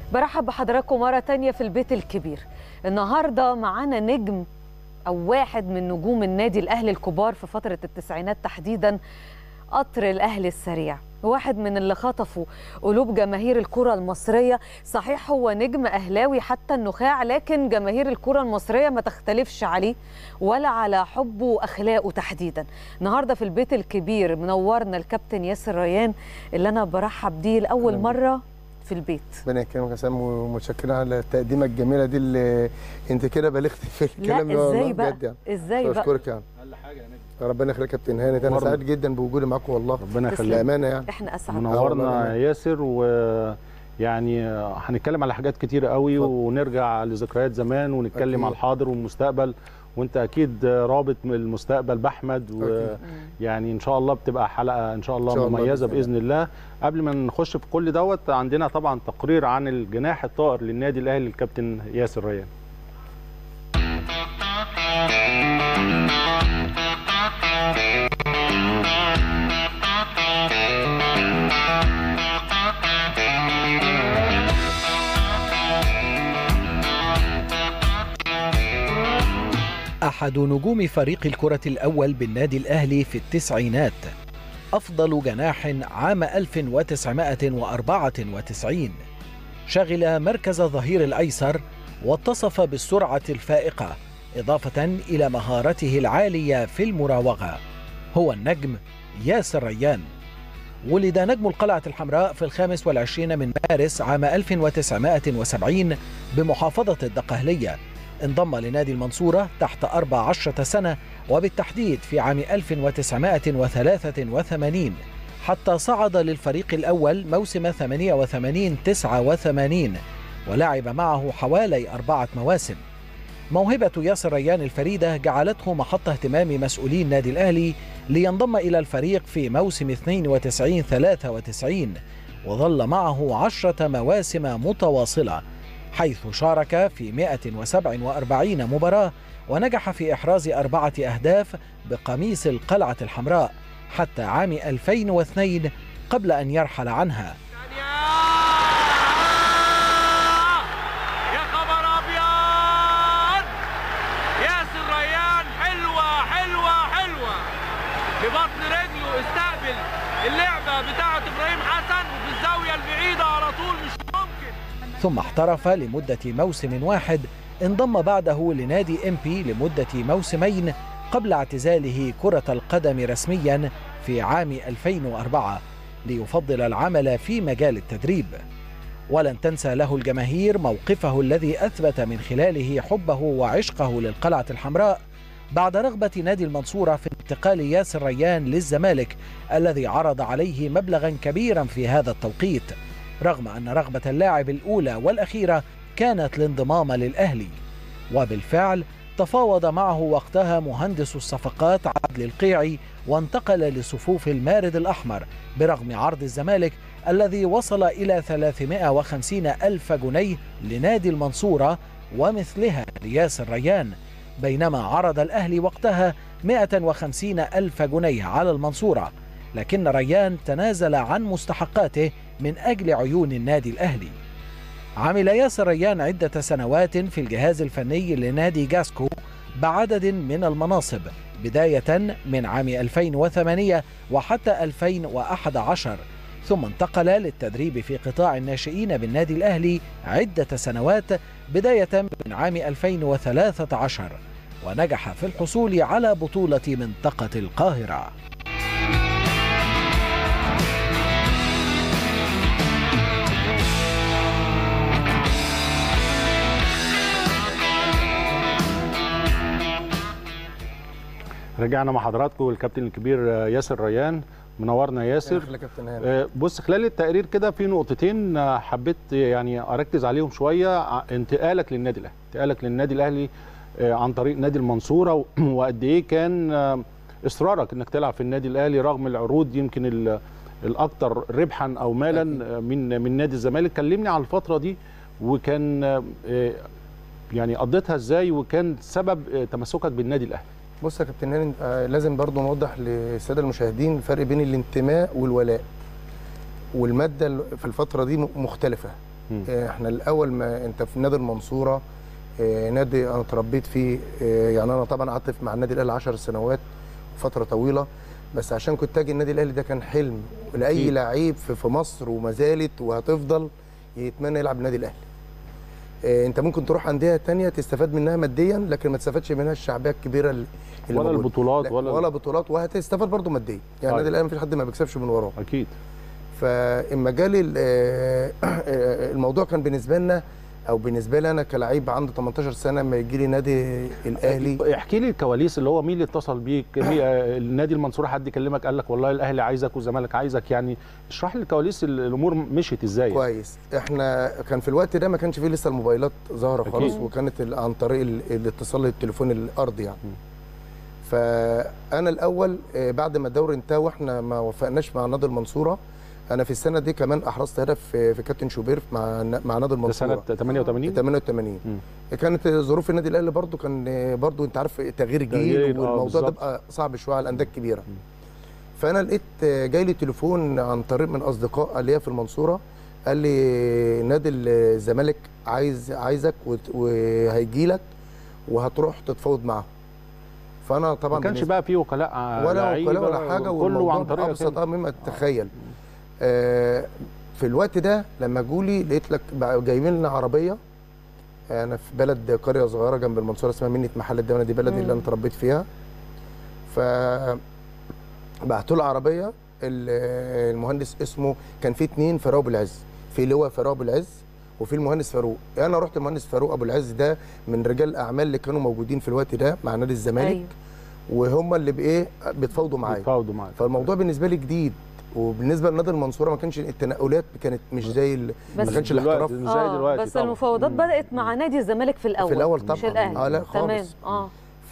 برحب بحضراتكم مرة تانية في البيت الكبير النهاردة معانا نجم أو واحد من نجوم النادي الأهلي الكبار في فترة التسعينات تحديدا قطر الأهلي السريع واحد من اللي خطفوا قلوب جماهير الكرة المصرية صحيح هو نجم أهلاوي حتى النخاع لكن جماهير الكرة المصرية ما تختلفش عليه ولا على حبه وأخلاقه تحديدا النهاردة في البيت الكبير منورنا الكابتن ياسر ريان اللي أنا برحب بيه لأول أهلاً مرة في البيت ربنا يكرمك يا سام ومتشكرين على التقديمه الجميله دي اللي انت كده بلغت في الكلام لا ازاي بقى بجد يعني ازاي بقى بشكرك يعني اقل حاجه يا نجم ربنا يخليك يا كابتن هاني انا برضه. سعيد جدا بوجودي معاكم والله ربنا تسلم. يخليك بامانه يعني احنا اسعد آه والله منورنا بأمانة. ياسر و يعني هنتكلم على حاجات كتيرة قوي اتفضل. ونرجع لذكريات زمان ونتكلم أكيد. على الحاضر والمستقبل وانت اكيد رابط من المستقبل باحمد أكيد. ويعني ان شاء الله بتبقى حلقه ان شاء الله, إن شاء الله مميزه بإذن باذن الله قبل ما نخش في كل دوت عندنا طبعا تقرير عن الجناح الطائر للنادي الاهلي الكابتن ياسر ريان أحد نجوم فريق الكرة الأول بالنادي الأهلي في التسعينات أفضل جناح عام 1994 شغل مركز الظهير الأيسر واتصف بالسرعة الفائقة إضافة إلى مهارته العالية في المراوغة هو النجم ياسر ريان ولد نجم القلعة الحمراء في الخامس والعشرين من مارس عام 1970 بمحافظة الدقهلية انضم لنادي المنصورة تحت 14 سنة وبالتحديد في عام 1983 حتى صعد للفريق الأول موسم 88-89 ولعب معه حوالي أربعة مواسم موهبة ياسر ريان الفريدة جعلته محط اهتمام مسؤولي النادي الأهلي لينضم إلى الفريق في موسم 92-93 وظل معه عشرة مواسم متواصلة حيث شارك في 147 مباراة ونجح في إحراز أربعة أهداف بقميص القلعة الحمراء حتى عام 2002 قبل أن يرحل عنها يا خبر ابيض ياسر ريان حلوه حلوه حلوه ببطن رجله استقبل اللعبه بتاعه ابراهيم حسن وفي الزاويه البعيده على طول مش ممكن ثم احترف لمدة موسم واحد انضم بعده لنادي امبي لمدة موسمين قبل اعتزاله كرة القدم رسميا في عام 2004 ليفضل العمل في مجال التدريب ولن تنسى له الجماهير موقفه الذي أثبت من خلاله حبه وعشقه للقلعة الحمراء بعد رغبة نادي المنصورة في انتقال ياسر ريان للزمالك الذي عرض عليه مبلغا كبيرا في هذا التوقيت رغم أن رغبة اللاعب الأولى والأخيرة كانت الانضمام للأهلي وبالفعل تفاوض معه وقتها مهندس الصفقات عدل القيعي وانتقل لصفوف المارد الأحمر برغم عرض الزمالك الذي وصل إلى 350 ألف جنيه لنادي المنصورة ومثلها لياسر ريان بينما عرض الأهلي وقتها 150 ألف جنيه على المنصورة لكن ريان تنازل عن مستحقاته من أجل عيون النادي الأهلي عمل ياسر ريان عدة سنوات في الجهاز الفني لنادي جاسكو بعدد من المناصب بداية من عام 2008 وحتى 2011 ثم انتقل للتدريب في قطاع الناشئين بالنادي الأهلي عدة سنوات بداية من عام 2013 ونجح في الحصول على بطولة منطقة القاهرة رجعنا مع حضراتكم الكابتن الكبير ياسر ريان منورنا ياسر يخليك يا كابتن هاني آه، بص خلال التقرير كده في نقطتين آه، حبيت يعني اركز عليهم شويه ع- انتقالك للنادي الاهلي انتقالك للنادي الاهلي آه، عن طريق نادي المنصوره و- وقد ايه كان آه، اصرارك انك تلعب في النادي الاهلي رغم العروض يمكن ال- الاكثر ربحا او مالا آه، من من نادي الزمالك كلمني على الفتره دي وكان آه، آه، يعني قضيتها ازاي وكان سبب آه، تمسكك بالنادي الاهلي بص يا كابتن هاني آه، لازم برضو نوضح للساده المشاهدين الفرق بين الانتماء والولاء والماده ال- في الفتره دي م- مختلفه مم. آه، احنا الاول ما انت في نادي المنصوره آه، نادي انا اتربيت فيه آه، يعني انا طبعا قعدت مع النادي الاهلي 10 سنوات فتره طويله بس عشان كنت اجي النادي الاهلي ده كان حلم لاي أكيد. لعيب في في مصر وما زالت وهتفضل يتمنى يلعب النادي الاهلي آه، انت ممكن تروح انديه تانية تستفاد منها ماديا لكن ما تستفادش منها الشعبيه الكبيره اللي اللي ولا موجودة. البطولات لا، ولا ولا بطولات وهتستفاد برضه ماديا يعني طيب. النادي الاهلي مفيش حد ما بيكسبش من وراه اكيد فاما جالي ال- آه، آه، الموضوع كان بالنسبه لنا او بالنسبه لي انا كلاعب عنده 18 سنه لما يجي لي نادي الاهلي احكي لي الكواليس اللي هو مين اللي اتصل بيك مين- آه، النادي المنصوره حد كلمك قال لك والله الاهلي عايزك والزمالك عايزك يعني اشرح لي الكواليس ال- الامور مشيت ازاي كويس احنا كان في الوقت ده ما كانش فيه لسه الموبايلات ظاهره أكيد. خالص وكانت ال- عن طريق ال- الاتصال التليفوني الارضي يعني م. فانا الاول آه، بعد ما الدوري انتهى واحنا ما وفقناش مع نادي المنصوره انا في السنه دي كمان احرزت هدف في في كابتن شوبير مع مع نادي ده سنه المنصوره 88 88 مم. كانت ظروف النادي الاهلي برضو كان برضو انت عارف تغيير جيل تغيير، آه، والموضوع ده بالظبط. بقى صعب شويه على الانديه الكبيره فانا لقيت جاي لي تليفون عن طريق من اصدقاء ليا في المنصوره قال لي نادي الزمالك عايز عايزك وت- وهيجي لك وهتروح تتفاوض معاهم فانا طبعا ما كانش بالنسبة- بقى فيه وكلاء ع- ولا لعيبة وكلاء ولا حاجه كله والموضوع عن طريق ابسط كده. آه مما تتخيل آه في الوقت ده لما جولي لقيت لك بقى جايبين لنا عربيه انا في بلد قريه صغيره جنب المنصوره اسمها منة محل الدوله دي بلدي اللي انا اتربيت فيها ف بعتوا له عربيه ال- المهندس اسمه كان في اتنين فاروق ابو العز في لواء فاروق ابو العز وفي المهندس فاروق انا رحت المهندس فاروق ابو العز ده من رجال الاعمال اللي كانوا موجودين في الوقت ده مع نادي الزمالك أيوة. وهم اللي بايه بيتفاوضوا معايا بيتفاوضوا معاك فالموضوع بالنسبه لي جديد وبالنسبه لنادي المنصوره ما كانش التنقلات كانت مش زي ال- بس ما كانش دلوقتي- الاحتراف مش زي آه دلوقتي بس طبعاً. المفاوضات مم. بدات مع نادي الزمالك في الاول في الاول مش طبعا الاهلي اه لا تمام خالص اه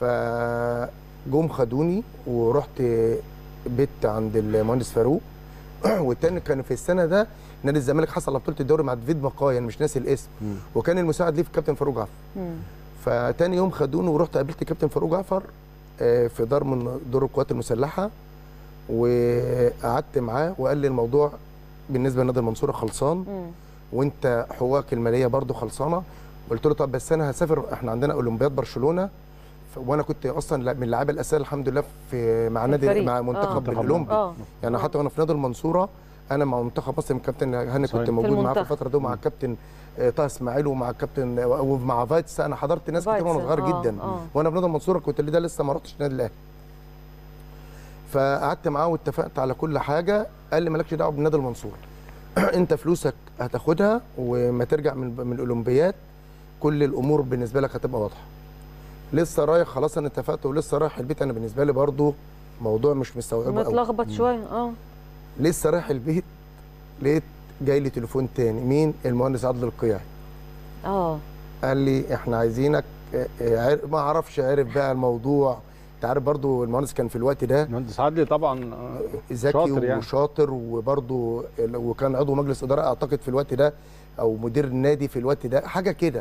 فجم خدوني ورحت بيت عند المهندس فاروق والتاني كان في السنه ده نادي الزمالك حصل على بطوله الدوري مع ديفيد مقاي انا مش ناسي الاسم مم. وكان المساعد ليه في كابتن فاروق جعفر مم. فتاني يوم خدوني ورحت قابلت كابتن فاروق جعفر آه، في دار من دور القوات المسلحه وقعدت معاه وقال لي الموضوع بالنسبه لنادي المنصوره خلصان مم. وانت حقوقك الماليه برضو خلصانه قلت له طب بس انا هسافر احنا عندنا اولمبياد برشلونه ف- وانا كنت اصلا لا- من اللعيبه الاساسيه الحمد لله في مع نادي الفريق. مع آه. منتخب منتخب الاولمبي اه يعني آه. حتى وانا في نادي المنصوره انا مع منتخب مصر من كابتن هاني صحيح. كنت في موجود معاه في المنتخب. الفتره دي ومع الكابتن آه، طه اسماعيل ومع الكابتن ومع فايتس انا حضرت ناس كتير وانا فايتس، صغير آه، جدا آه. وانا في نادي المنصوره كنت اللي ده لسه ما رحتش النادي الاهلي فقعدت معاه واتفقت على كل حاجه قال لي مالكش دعوه بنادي المنصوره انت فلوسك هتاخدها وما ترجع من من الاولمبياد كل الامور بالنسبه لك هتبقى واضحه لسه رايح خلاص انا اتفقت ولسه رايح البيت انا بالنسبه لي برضو موضوع مش مستوعبه قوي متلخبط شويه اه لسه رايح البيت لقيت جاي لي تليفون تاني مين المهندس عادل القيعي اه قال لي احنا عايزينك اه، اه، عر- ما اعرفش عرف بقى الموضوع انت عارف برضو المهندس كان في الوقت ده المهندس عدلي طبعا آه، ذكي شاطر يعني. وشاطر وبرضو ال- وكان عضو مجلس اداره اعتقد في الوقت ده او مدير النادي في الوقت ده حاجه كده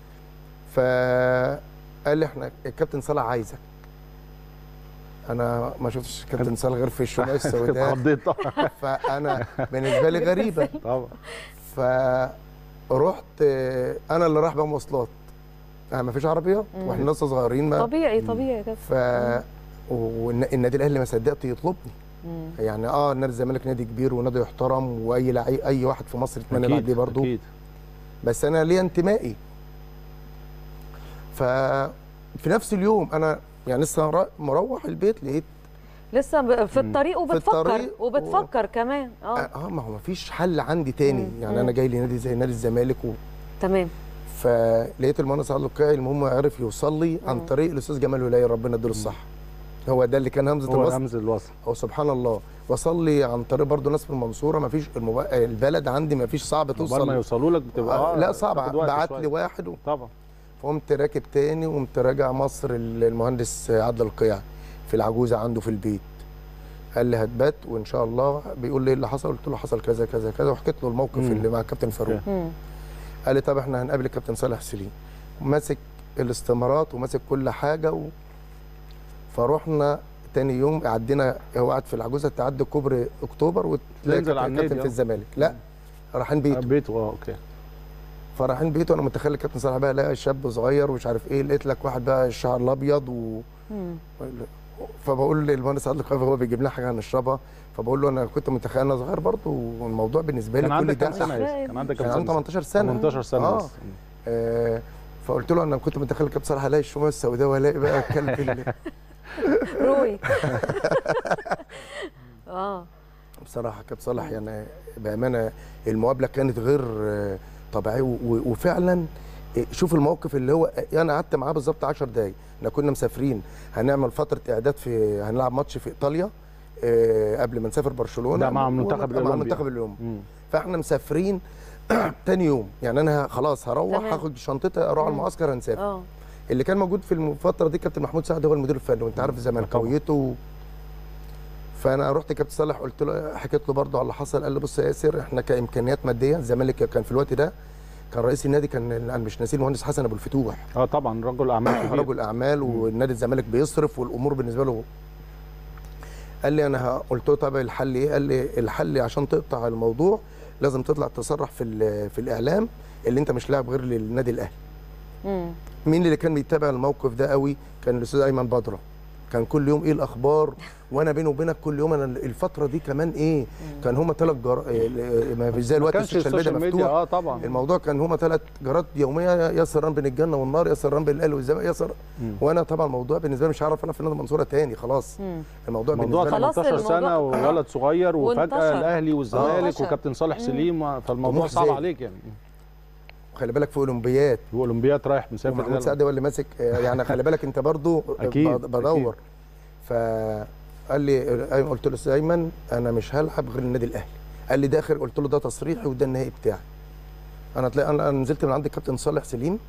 فقال لي احنا الكابتن صالح عايزك انا ما شفتش كابتن صالح غير في الشمال السوداء اتخضيت طبعا فانا بالنسبه لي غريبه طبعا فرحت آه، انا اللي رايح بقى مواصلات يعني ما فيش عربيه مم. واحنا لسه صغيرين ما طبيعي طبيعي كده ف والنادي الاهلي ما صدقت يطلبني مم. يعني اه نادي الزمالك نادي كبير ونادي يحترم واي لعيب اي واحد في مصر يتمنى يلعب اكيد ليه برضه اكيد بس انا ليا انتمائي ففي نفس اليوم انا يعني لسه را- مروح البيت لقيت لسه ب- في مم. الطريق وبتفكر الطريق و- وبتفكر كمان اه اه ما هو ما فيش حل عندي تاني مم. يعني مم. انا جاي لي نادي زي نادي الزمالك و... تمام فلقيت المهندس عادل القيعي المهم عرف يوصل لي عن مم. طريق الاستاذ جمال ولايه ربنا يديله الصحه هو ده اللي كان همزه هو الوصل رمز الوصل او سبحان الله وصل لي عن طريق برضه ناس في المنصوره ما فيش المب... البلد عندي ما فيش صعب قبل ما توصل يوصلوا لك بتبقى آه لا صعب تاخد وقت بعت شوية. لي واحد و... طبعا فقمت راكب تاني وقمت راجع مصر المهندس عادل القيعي في العجوزه عنده في البيت قال لي هتبات وان شاء الله بيقول لي ايه اللي حصل قلت له حصل كذا كذا كذا وحكيت له الموقف مم. اللي مع الكابتن فاروق أوكي. مم. قال لي طب احنا هنقابل الكابتن صالح سليم ماسك الاستمارات وماسك كل حاجه و... فروحنا تاني يوم عدينا هو قاعد في العجوزه تعدي كوبري اكتوبر وتلاقي تنزل على الكابتن النادي، في آه. الزمالك لا رايحين بيته بيته اه اوكي فرايحين بيته انا متخيل الكابتن صالح بقى لقى شاب صغير ومش عارف ايه لقيت لك واحد بقى الشعر الابيض و مم. فبقول للمهندس عادل القيفي هو بيجيب لنا حاجه هنشربها فبقول له انا كنت متخيل انا صغير برضه والموضوع بالنسبه لي كان كل عندك ده كام سنه يا أحلام. ياسر؟ كان عندك كان كام عنده سنه 18 سنه 18 سنه آه. بس آه فقلت له انا كنت متخيل الكابتن صالح هلاقي الشموع السوداء والاقي بقى الكلب اللي روي اه بصراحه كابتن صالح يعني بامانه المقابله كانت غير آه، طبيعيه و- و- وفعلا آه، شوف الموقف اللي هو انا قعدت معاه بالظبط 10 دقايق احنا كنا مسافرين هنعمل فتره اعداد في هنلعب ماتش في ايطاليا آه، قبل ما نسافر برشلونه ده مع منتخب مع الأولمبي. المنتخب الاولمبي مم. فاحنا مسافرين تاني يوم يعني انا خلاص هروح تمام. هاخد شنطتي اروح على مم. المعسكر هنسافر اه اللي كان موجود في الفتره دي كابتن محمود سعد هو المدير الفني وانت عارف زملكاويته و... فانا رحت كابتن صالح قلت له حكيت له برضه على اللي حصل قال لي بص يا ياسر احنا كامكانيات ماديه الزمالك كان في الوقت ده كان رئيس النادي كان انا مش ناسي المهندس حسن ابو الفتوح اه طبعا رجل اعمال كبير رجل اعمال والنادي الزمالك بيصرف والامور بالنسبه له قال لي انا ه- قلت له طب الحل ايه؟ قال لي الحل عشان تقطع الموضوع لازم تطلع تصرح في ال- في الاعلام اللي انت مش لاعب غير للنادي الاهلي مم. مين اللي كان بيتابع الموقف ده قوي كان الاستاذ ايمن بدره كان كل يوم ايه الاخبار وانا بيني وبينك كل يوم انا الفتره دي كمان ايه كان هما ثلاث جر... إيه، ما فيش زي ما الوقت كانش السوشيال ميديا السوشيال ميديا مفتوح اه طبعا الموضوع كان هما ثلاث جرات يوميه ياسر ران بين الجنه والنار ياسر ران بين الاهلي والزمالك ياسر مم. وانا طبعا الموضوع بالنسبه لي مش هعرف انا في النادي المنصوره تاني خلاص مم. الموضوع موضوع بالنسبه لي خلاص 18 سنه الموضوع- وولد صغير وفجاه وانتشر. الاهلي والزمالك انتشر. وكابتن صالح سليم فالموضوع طموح صعب زاد. عليك يعني خلي بالك في اولمبياد واولمبياد رايح مسافر ومحمود ده. سعد هو اللي ماسك يعني خلي بالك انت برضو أكيد، ب- بدور فقال لي أيمن- قلت له استاذ ايمن انا مش هلعب غير النادي الاهلي قال لي ده اخر قلت له ده تصريحي وده النهائي بتاعي انا تلاقي انا أنا نزلت من عند الكابتن صالح سليم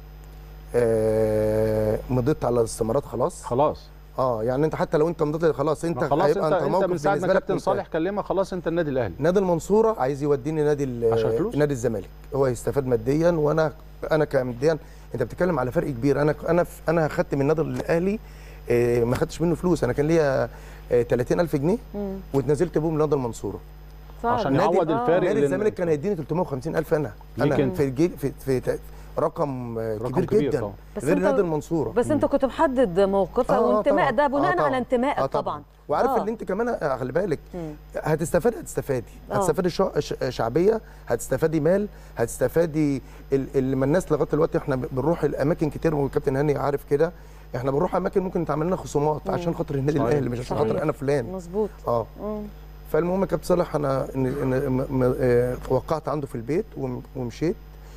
آه مضيت على الاستمارات خلاص خلاص اه يعني انت حتى لو انت مضيت خلاص انت ما خلاص هيبقى انت انت موقف من ساعه ما بالنسبة لك كابتن منتهي. صالح كلمك خلاص انت النادي الاهلي نادي المنصوره عايز يوديني نادي ال- عشان فلوس؟ نادي الزمالك هو يستفاد ماديا وانا انا كماديا انت بتتكلم على فرق كبير انا انا انا خدت من النادي الاهلي آه، ما خدتش منه فلوس انا كان ليا آه، 30000 جنيه مم. واتنزلت بيهم نادي المنصوره فعلا. عشان نادي- يعوض آه. الفارق نادي اللي- الزمالك كان هيديني 350000 انا ليك انا انت. في الجيل في, في, في رقم آه، رقم كبير, كبير جدا طبعا. بس غير انت- نادي المنصوره بس انت كنت محدد موقفك آه، وانتماء طبعاً. ده بناء آه، طبعاً. على انتمائك آه، طبعا وعارف آه. اللي انت كمان آه، خلي بالك مم. هتستفادي هتستفادي آه. هتستفادي شع- ش- شعبيه هتستفادي مال هتستفادي ال- اللي ما الناس لغايه دلوقتي احنا بنروح الاماكن كتير والكابتن هاني عارف كده احنا بنروح اماكن ممكن تعمل لنا خصومات عشان خاطر النادي صحيح. الاهلي مش عشان صحيح. خاطر انا فلان مظبوط اه مم. فالمهم كابتن صالح انا ن- ن- م- م- آه، وقعت عنده في البيت وم- ومشيت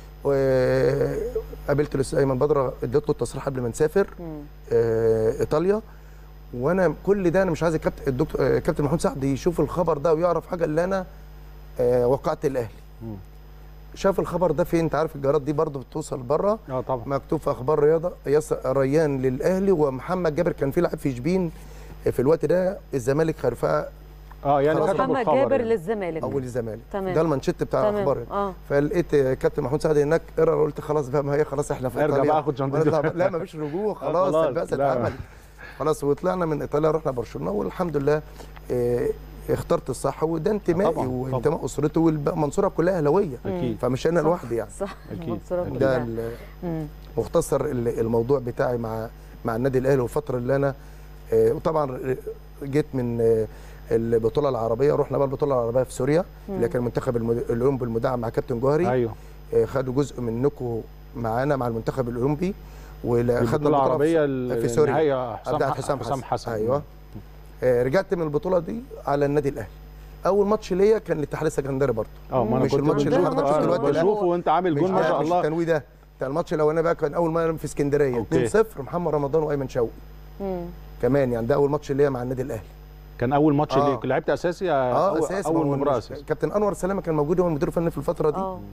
وقابلت الاستاذ ايمن بدره اديت له التصريح قبل ما نسافر مم. آه، ايطاليا وانا كل ده انا مش عايز الكابتن الدكتور آه، كابتن محمود سعد يشوف الخبر ده ويعرف حاجه اللي انا آه، وقعت الاهلي مم. شاف الخبر ده فين انت عارف الجرائد دي برضه بتوصل بره اه طبعا مكتوب في اخبار رياضه ياسر ريان للاهلي ومحمد جابر كان في لاعب في شبين في الوقت ده الزمالك خرفها اه يعني خلاص. كتبوا محمد الخبر جابر يعني. للزمالك اول الزمالك تمام. ده المانشيت بتاع تمام الاخبار اه فلقيت كابتن محمود سعد هناك قرر قلت خلاص بقى ما هي خلاص احنا في ارجع ايطاليا بقى اخد شنطتي. ونطلع بقى- لا ما فيش رجوع خلاص خلاص. البعثه لا. اتعملت خلاص وطلعنا من ايطاليا رحنا برشلونه والحمد لله اه اخترت الصح وده انتمائي طبعاً، وانتماء اسرتي والمنصوره كلها اهلاويه اكيد فمش انا صح. لوحدي يعني صح أكيد. المنصورة أكيد. كلها. ده ال- مم. مختصر ال- الموضوع بتاعي مع مع النادي الاهلي والفتره اللي انا آه، وطبعا جيت من آه، البطوله العربيه رحنا بقى البطوله العربيه في سوريا اللي كان المنتخب المد- الاولمبي المدعم مع كابتن جوهري ايوه آه، خدوا جزء منكم معانا مع المنتخب الاولمبي وخدنا البطوله العربيه في سوريا النهائيه بتاعت حسام حسام حسن, حسن. ايوه آه، رجعت من البطوله دي على النادي الاهلي اول ماتش ليا كان الاتحاد السكندري برضه اه ما انا مش كنت الماتش اللي بشوف- حضرتك آه، شفته دلوقتي، لا. بشوفه وانت عامل مش جول ما ده- شاء مش الله التنويه ده بتاع الماتش الاولاني بقى كان اول مره في اسكندريه أوكي. 2-0 محمد رمضان وايمن شوقي مم. كمان يعني ده اول ماتش ليا مع النادي الاهلي كان اول ماتش آه. ليك لعبت اساسي اه أول- اساسي اول ما هو مباراه مش- اساسي كابتن انور سلامه كان موجود هو المدير الفني في الفتره دي اه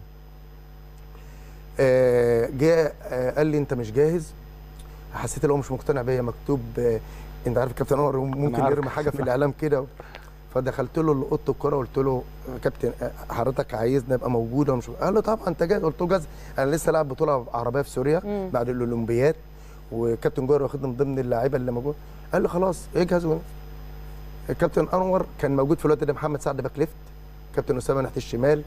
آه جاء آه قال لي انت مش جاهز حسيت ان هو مش مقتنع بيا مكتوب آه انت عارف كابتن انور ممكن عارف. يرمي حاجه في الاعلام كده فدخلت له اوضه الكوره قلت له آه، كابتن آه، حضرتك عايزني ابقى موجود ولا مش قال له طبعا انت جاهز قلت له جاهز انا لسه لاعب بطوله عربيه في سوريا مم. بعد الاولمبياد وكابتن جوهر واخدني من ضمن اللاعيبه اللي موجود قال لي خلاص اجهز و... الكابتن انور كان موجود في الوقت ده محمد سعد باك ليفت كابتن اسامه ناحيه الشمال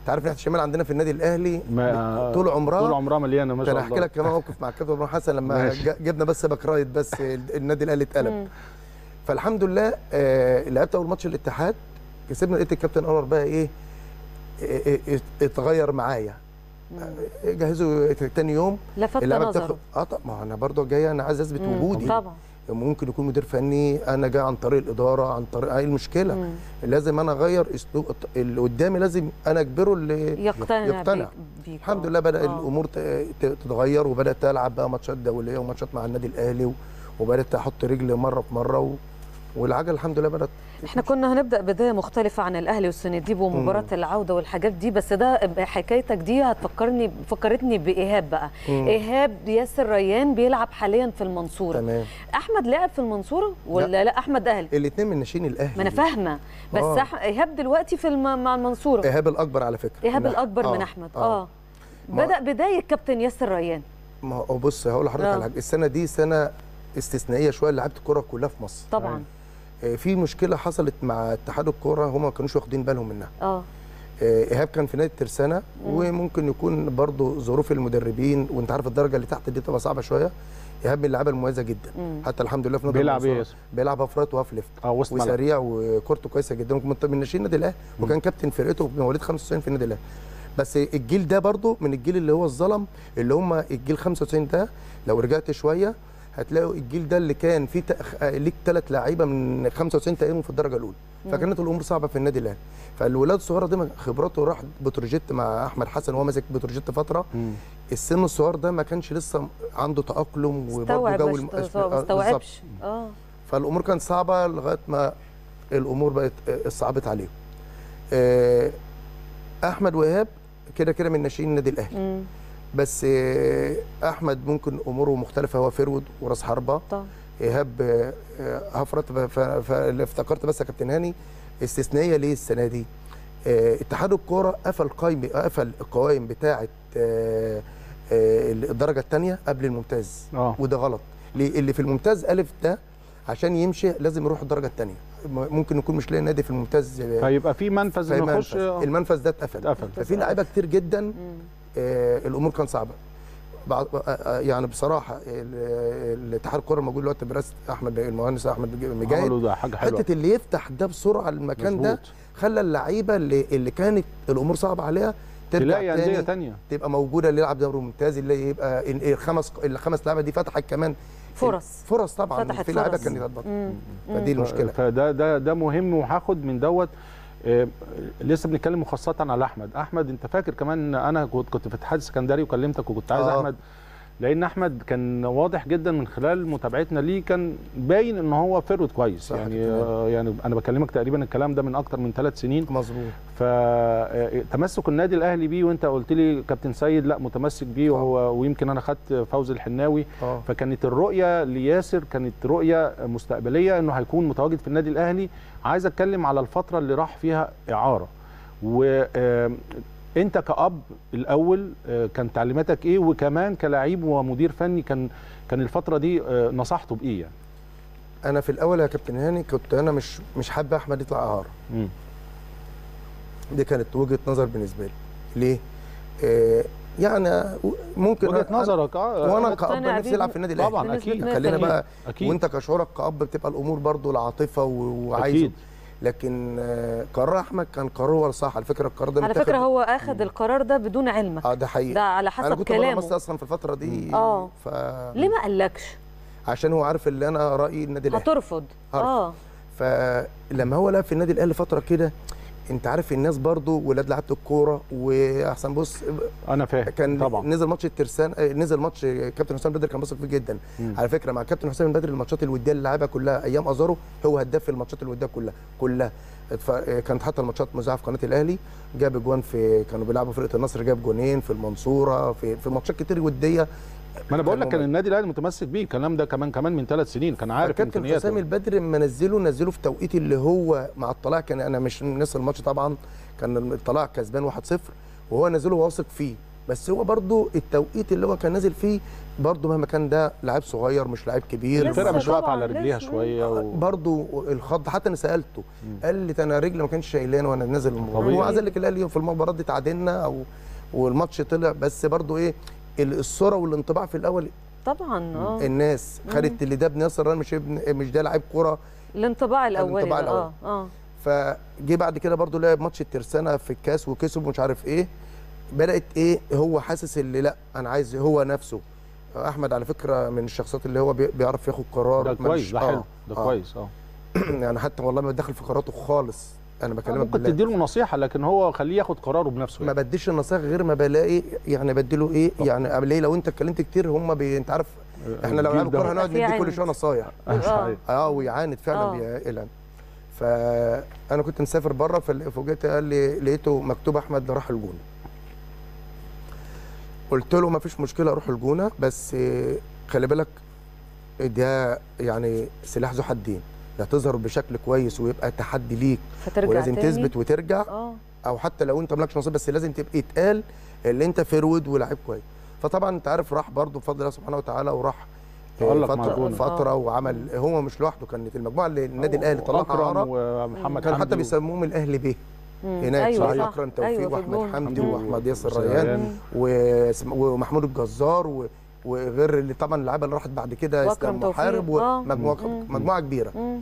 انت عارف ناحيه الشمال عندنا في النادي الاهلي ما- طول عمرها طول عمرها مليانه ما ده شاء انا الله هحكي لك كمان موقف مع الكابتن ابراهيم حسن لما ماشي. ج- جبنا بس باك رايت بس النادي الاهلي اتقلب فالحمد لله آه لعبت اول ماتش الاتحاد كسبنا لقيت الكابتن انور بقى ايه إيه- إيه- اتغير معايا آه، جهزوا تاني يوم لفت اللعبه نظره بتاخد اه طب ما انا برضه جاي انا عايز اثبت مم. وجودي طبعا ممكن يكون مدير فني انا جاي عن طريق الاداره عن طريق ايه المشكله مم. لازم انا اغير اسلوب اللي قدامي لازم انا اجبره اللي يقتنع, يقتنع. بيك, بيك الحمد آه. لله بدا آه. الامور ت- ت- تتغير وبدات العب بقى ماتشات دوليه وماتشات مع النادي الاهلي و- وبدات احط رجلي مره في مره و... والعجله الحمد لله بدات احنا كنا هنبدا بدايه مختلفه عن الاهلي والسنديب ومباراه العوده والحاجات دي بس ده حكايتك دي هتفكرني فكرتني بايهاب بقى مم. ايهاب ياسر ريان بيلعب حاليا في المنصوره تمام احمد لعب في المنصوره ولا لا, لا احمد اهلي الاثنين من ناشئين الاهلي ما انا فاهمه بس آه. أح... ايهاب دلوقتي في الم... مع المنصوره ايهاب الاكبر على فكره ايهاب من أح- الاكبر من آه، احمد اه, ما- بدا بدايه كابتن ياسر ريان ما هو بص هقول لحضرتك آه. على حاجه السنه دي سنه استثنائيه شويه لعبت الكوره كلها في مصر طبعا آه، في مشكله حصلت مع اتحاد الكوره هم ما كانوش واخدين بالهم منها اه آه، ايهاب كان في نادي الترسانه وممكن يكون برضه ظروف المدربين وانت عارف الدرجه اللي تحت دي تبقى صعبه شويه ايهاب من اللعيبه المميزه جدا مم. حتى الحمد لله في نادي بيلعب ايه المنصورة. ياسر؟ بيلعب هاف رايت وهاف ليفت اه وسط ملعب وسريع وكورته كويسه جدا ومن من ناشئين النادي الاهلي وكان كابتن فرقته من مواليد 95 في النادي الاهلي بس الجيل ده برضه من الجيل اللي هو الظلم اللي هم الجيل 95 ده لو رجعت شويه هتلاقوا الجيل ده اللي كان فيه تأخ... آه، ليك ثلاث لعيبه من 95 تقريبا في الدرجه الاولى فكانت الامور صعبه في النادي الاهلي فالولاد الصغيره دي خبراته راح بتروجيت مع احمد حسن وهو ماسك بتروجيت فتره مم. السن الصغير ده ما كانش لسه عنده تاقلم وبرضه استوعب جو مش الم- ما آه، بالظبط. استوعبش اه فالامور كانت صعبه لغايه ما الامور بقت آه، صعبت عليهم آه، احمد وإيهاب كده كده من ناشئين النادي الاهلي مم. بس آه، احمد ممكن اموره مختلفه هو فيرود وراس حربه طبعا ايهاب آه، آه، هفرت ف- ف- فاللي افتكرت بس يا كابتن هاني استثنائيه ليه السنه دي آه، اتحاد الكوره قفل قائمه قفل القوائم بتاعه آه، آه، الدرجه الثانيه قبل الممتاز اه وده غلط ليه اللي في الممتاز الف ده عشان يمشي لازم يروح الدرجه الثانيه ممكن يكون مش لاقي نادي في الممتاز آه، فيبقى في منفذ في انه يخش منفذ. المنفذ ده اتقفل اتقفل ففي لعيبه كتير جدا مم. آه، الامور كانت صعبه بعض آه، آه، يعني بصراحه ال- الاتحاد الكوره الموجود دلوقتي برئاسه احمد المهندس احمد مجاهد عملوا ده حاجه حلوه حته اللي يفتح ده بسرعه المكان ده مظبوط. خلى اللعيبه اللي, اللي كانت الامور صعبه عليها ترجع تلاقي انديه تاني تانية تبقى موجوده اللي يلعب دوري ممتاز اللي يبقى ال- الخمس الخمس لعيبه دي فتحت كمان فرص فرص طبعا فتحت في لعيبه فرص. كانت هتبطل مم. فدي المشكله فده ده ده مهم وهاخد من دوت آه، لسه بنتكلم خاصة على احمد، احمد انت فاكر كمان انا كنت كنت في الاتحاد السكندري وكلمتك وكنت عايز آه. احمد لان احمد كان واضح جدا من خلال متابعتنا ليه كان باين ان هو فيرود كويس صح يعني كده. آه، يعني انا بكلمك تقريبا الكلام ده من اكتر من ثلاث سنين مظبوط فتمسك النادي الاهلي بيه وانت قلت لي كابتن سيد لا متمسك بيه وهو ويمكن انا خدت فوز الحناوي اه فكانت الرؤيه لياسر كانت رؤيه مستقبليه انه هيكون متواجد في النادي الاهلي عايز اتكلم على الفتره اللي راح فيها اعاره وانت كاب الاول آه، كان تعليماتك ايه وكمان كلاعب ومدير فني كان كان الفتره دي آه، نصحته بايه يعني انا في الاول يا كابتن هاني كنت انا مش مش حابب احمد يطلع اعاره مم. دي كانت وجهه نظر بالنسبه لي ليه آه يعني ممكن وجهه أنا- نظرك اه وانا مقتنع كاب نفسي بيه العب في النادي الاهلي طبعا بنسبة اكيد 100%. خلينا بقى اكيد وانت كشعورك كاب بتبقى الامور برضو العاطفه و- وعايزه اكيد لكن آه، قرار احمد كان قرار هو الصح على فكره القرار ده على متاخد- فكره هو اخذ القرار ده بدون علمك اه ده حقيقي ده على انا حسب كنت بره كلامه مصر اصلا في الفتره دي آه. ف ليه ما قالكش عشان هو عارف اللي انا رايي النادي الاهلي هترفض هرفض. اه فلما هو لعب في النادي الاهلي فتره كده انت عارف الناس برضو ولاد لعيبه الكوره واحسن بص انا فاهم كان طبعا نزل ماتش الترسان آه، نزل ماتش كابتن حسام بدر كان واثق فيه جدا مم. على فكره مع كابتن حسام بدر الماتشات الوديه اللي لعبها كلها ايام ازارو هو هداف في الماتشات الوديه كلها كلها ف- آه، كانت حتى الماتشات مذاعه في قناه الاهلي جاب اجوان في كانوا بيلعبوا فرقه النصر جاب جونين في المنصوره في في ماتشات كتير وديه ما انا بقول لك كان مميز. النادي الاهلي متمسك بيه الكلام ده كمان كمان من ثلاث سنين كان عارف كابتن امكانياته حسام البدر لما نزله نزله في توقيت اللي هو مع الطلاع كان انا مش نسي الماتش طبعا كان الطلاع كسبان 1-0 وهو نزله واثق فيه بس هو برضو التوقيت اللي هو كان نازل فيه برضو مهما كان ده لعيب صغير مش لعيب كبير الفرقه لسه مش واقفه طبعاً، على رجليها لسه. شويه و... برضو الخض حتى انا سالته قال لي ده انا رجلي ما كانش شايلاني وانا نازل المباراه طبيعي. ومع ذلك الاهلي في المباراه دي تعادلنا او والماتش طلع بس برضو ايه ال- الصوره والانطباع في الاول طبعا اه الناس خدت اللي ده ابن ياسر ريان مش ابن مش ده لعيب كوره الانطباع الاولي الانطباع ده. اه اه فجه بعد كده برضو لعب ماتش الترسانه في الكاس وكسب ومش عارف ايه بدات ايه هو حاسس اللي لا انا عايز هو نفسه احمد على فكره من الشخصيات اللي هو بي- بيعرف ياخد قرار ده ملوش- كويس ده آه، حلو ده آه. كويس اه يعني حتى والله ما داخل في قراراته خالص انا بكلمك ممكن بالله. تديله نصيحه لكن هو خليه ياخد قراره بنفسه ما يعني. بديش النصائح غير ما بلاقي يعني بديله ايه يعني ليه لو انت اتكلمت كتير هم بي... انت عارف احنا لو الجيل لعيب ده- كوره هنقعد في ندي كل عند. شويه نصايح آه، صحيح. اه ويعاند فعلا آه. بيعقل فانا كنت مسافر بره فوجئت قال لي لقيته مكتوب احمد راح الجونه قلت له ما فيش مشكله اروح الجونه بس آه، خلي بالك ده يعني سلاح ذو حدين لا تظهر بشكل كويس ويبقى تحدي ليك فترجع ولازم تاني. تثبت وترجع اه او حتى لو انت مالكش نصيب بس لازم تبقى يتقال اللي انت فرود ولاعيب كويس فطبعا انت عارف راح برضه بفضل الله سبحانه وتعالى وراح تألق مع فتره الجونة. فتره وعمل هو مش لوحده كانت المجموعه اللي النادي الاهلي طلعها اكرم عرب ومحمد كان حتى حمدي و- بيسموهم الاهلي به مم. هناك ايوه صحيح صح. اكرم توفيق أيوة في واحمد الجون. حمدي مم. واحمد ياسر وسريان. ريان واسم- ومحمود الجزار و- وغير اللي طبعا اللعيبه اللي راحت بعد كده وأكرم اسلام توفيق. محارب آه. ومجموعه مم. مجموعه كبيره مم.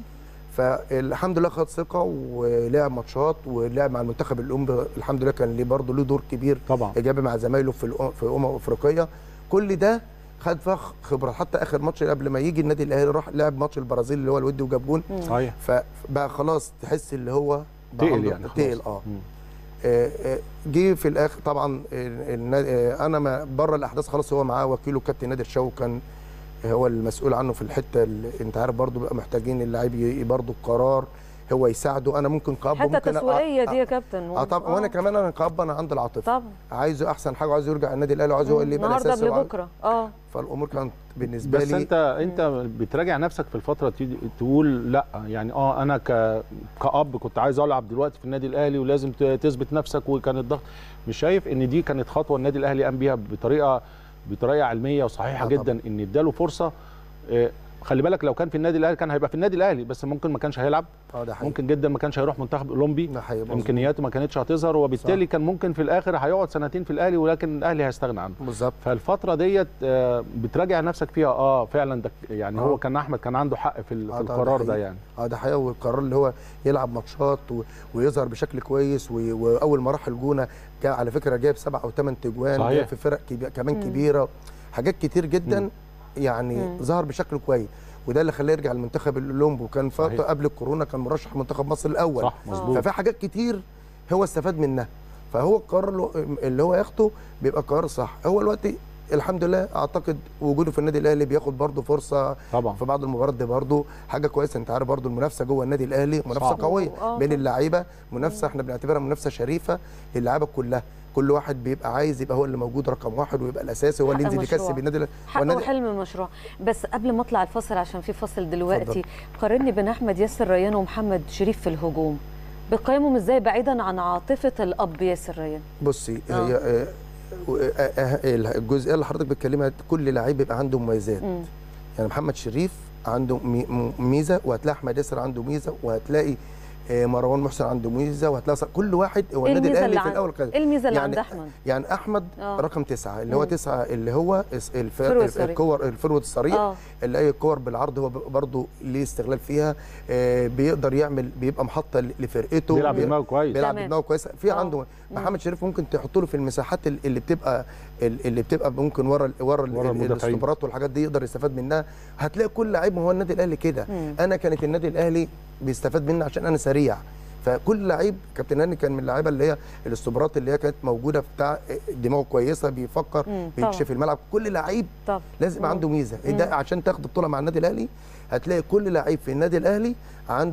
فالحمد لله خد ثقه ولعب ماتشات ولعب مع المنتخب الام الحمد لله كان ليه برضه له دور كبير طبعا ايجابي مع زمايله في الأم- في الامم الافريقيه كل ده خد فيها خبره حتى اخر ماتش قبل ما يجي النادي الاهلي راح لعب ماتش البرازيل اللي هو الودي وجاب جون صحيح فبقى خلاص تحس اللي هو بقى تقل عنده- يعني خلاص. تقل اه مم. آه، آه، جه في الاخر طبعا آه، النا- آه، انا ما بره الاحداث خلاص هو معاه وكيله كابتن نادر شاو كان هو المسؤول عنه في الحته اللي انت عارف برضو بقى محتاجين اللعيب ي- برضو القرار هو يساعده انا ممكن كاب حتى ممكن التسويقيه دي يا كابتن اه طبعا وانا كمان انا كاب انا عندي العاطفه طبعا عايزه احسن حاجه وعايزه يرجع النادي الاهلي وعايزه هو اللي يبقى النهارده الاساسي قبل وعايز- بكره اه فالامور كانت بالنسبه بس لي انت انت بتراجع نفسك في الفتره دي تقول لا يعني اه انا ك كاب كنت عايز العب دلوقتي في النادي الاهلي ولازم ت- تثبت نفسك وكان الضغط مش شايف ان دي كانت خطوه النادي الاهلي قام بيها بطريقه بطريقه علميه وصحيحه آه جدا ان اداله فرصه آه، خلي بالك لو كان في النادي الاهلي كان هيبقى في النادي الاهلي بس ممكن ما كانش هيلعب اه ده حقيقي ممكن جدا ما كانش هيروح منتخب اولمبي ده حقيقي مظبوط. امكانياته ما كانتش هتظهر وبالتالي كان ممكن في الاخر هيقعد سنتين في الاهلي ولكن الاهلي هيستغنى عنه بالظبط فالفتره ديت آه، بتراجع نفسك فيها اه فعلا ده يعني آه. هو كان احمد كان عنده حق في, ال- آه في ده- القرار ده ده حقيقي. يعني اه ده حقيقه والقرار اللي هو يلعب ماتشات و... ويظهر بشكل كويس و... واول ما راح الجونه جا على فكره جايب سبع او ثمان تجوان صحيح. جايب في فرق كبير كمان كبيره حاجات كتير جدا مم. يعني مم. ظهر بشكل كويس وده اللي خلاه يرجع المنتخب الاولمبي وكان فتره صحيح. قبل الكورونا كان مرشح منتخب مصر الاول صح مظبوط ففي حاجات كتير هو استفاد منها فهو القرار اللي- اللي هو ياخده بيبقى قرار صح هو دلوقتي الحمد لله اعتقد وجوده في النادي الاهلي بياخد برضه فرصه طبعا في بعض المباريات دي برضه حاجه كويسه انت عارف برضه المنافسه جوه النادي الاهلي منافسه صعب. قويه آه بين طبعاً. اللعيبه منافسه احنا بنعتبرها منافسه شريفه للعيبه كلها كل واحد بيبقى عايز يبقى هو اللي موجود رقم واحد ويبقى الاساسي هو اللي حق ينزل مشروع. يكسب النادي حقه والنادي- حلم المشروع بس قبل ما اطلع الفاصل عشان في فاصل دلوقتي قارني بين احمد ياسر ريان ومحمد شريف في الهجوم بقيمهم ازاي بعيدا عن عاطفه الاب ياسر ريان بصي آه. هي آه، آه، آه، الجزئيه اللي حضرتك بتتكلمها كل لعيب بيبقى عنده مميزات مم. يعني محمد شريف عنده مي- م- ميزه وهتلاقي احمد ياسر عنده ميزه وهتلاقي آه، مروان محسن عنده ميزه وهتلاقي ص- كل واحد هو ايه النادي الميزه الاهلي اللي في عند الاول كده ايه الميزه اللي يعني عند احمد يعني احمد آه. رقم تسعة اللي هو مم. تسعة اللي هو اس- الف- فروة السريع. الكور الفروت السريع اه اللي اي كور بالعرض هو ب- برضه ليه استغلال فيها آه، بيقدر يعمل بيبقى محطه ل- لفرقته بيلعب بي- بدماغه كويس بيلعب تمام. بدماغه كويسه في آه. عنده محمد شريف ممكن تحط له في المساحات ال- اللي بتبقى ال- اللي بتبقى ممكن ورا ال- ورا, ال- ورا ال- المدافعين. الاستوبرات والحاجات دي يقدر يستفاد منها هتلاقي كل لعيب ما هو النادي الاهلي كده مم. انا كانت النادي الاهلي بيستفاد مني عشان انا سريع فكل لعيب كابتن هاني كان من اللعيبه اللي هي الاستوبرات اللي هي كانت موجوده بتاع دماغه كويسه بيفكر مم. بيكشف طبعاً. الملعب كل لعيب طب لازم يبقى مم. عنده ميزه مم. ده عشان تاخد بطوله مع النادي الاهلي هتلاقي كل لعيب في النادي الاهلي عنده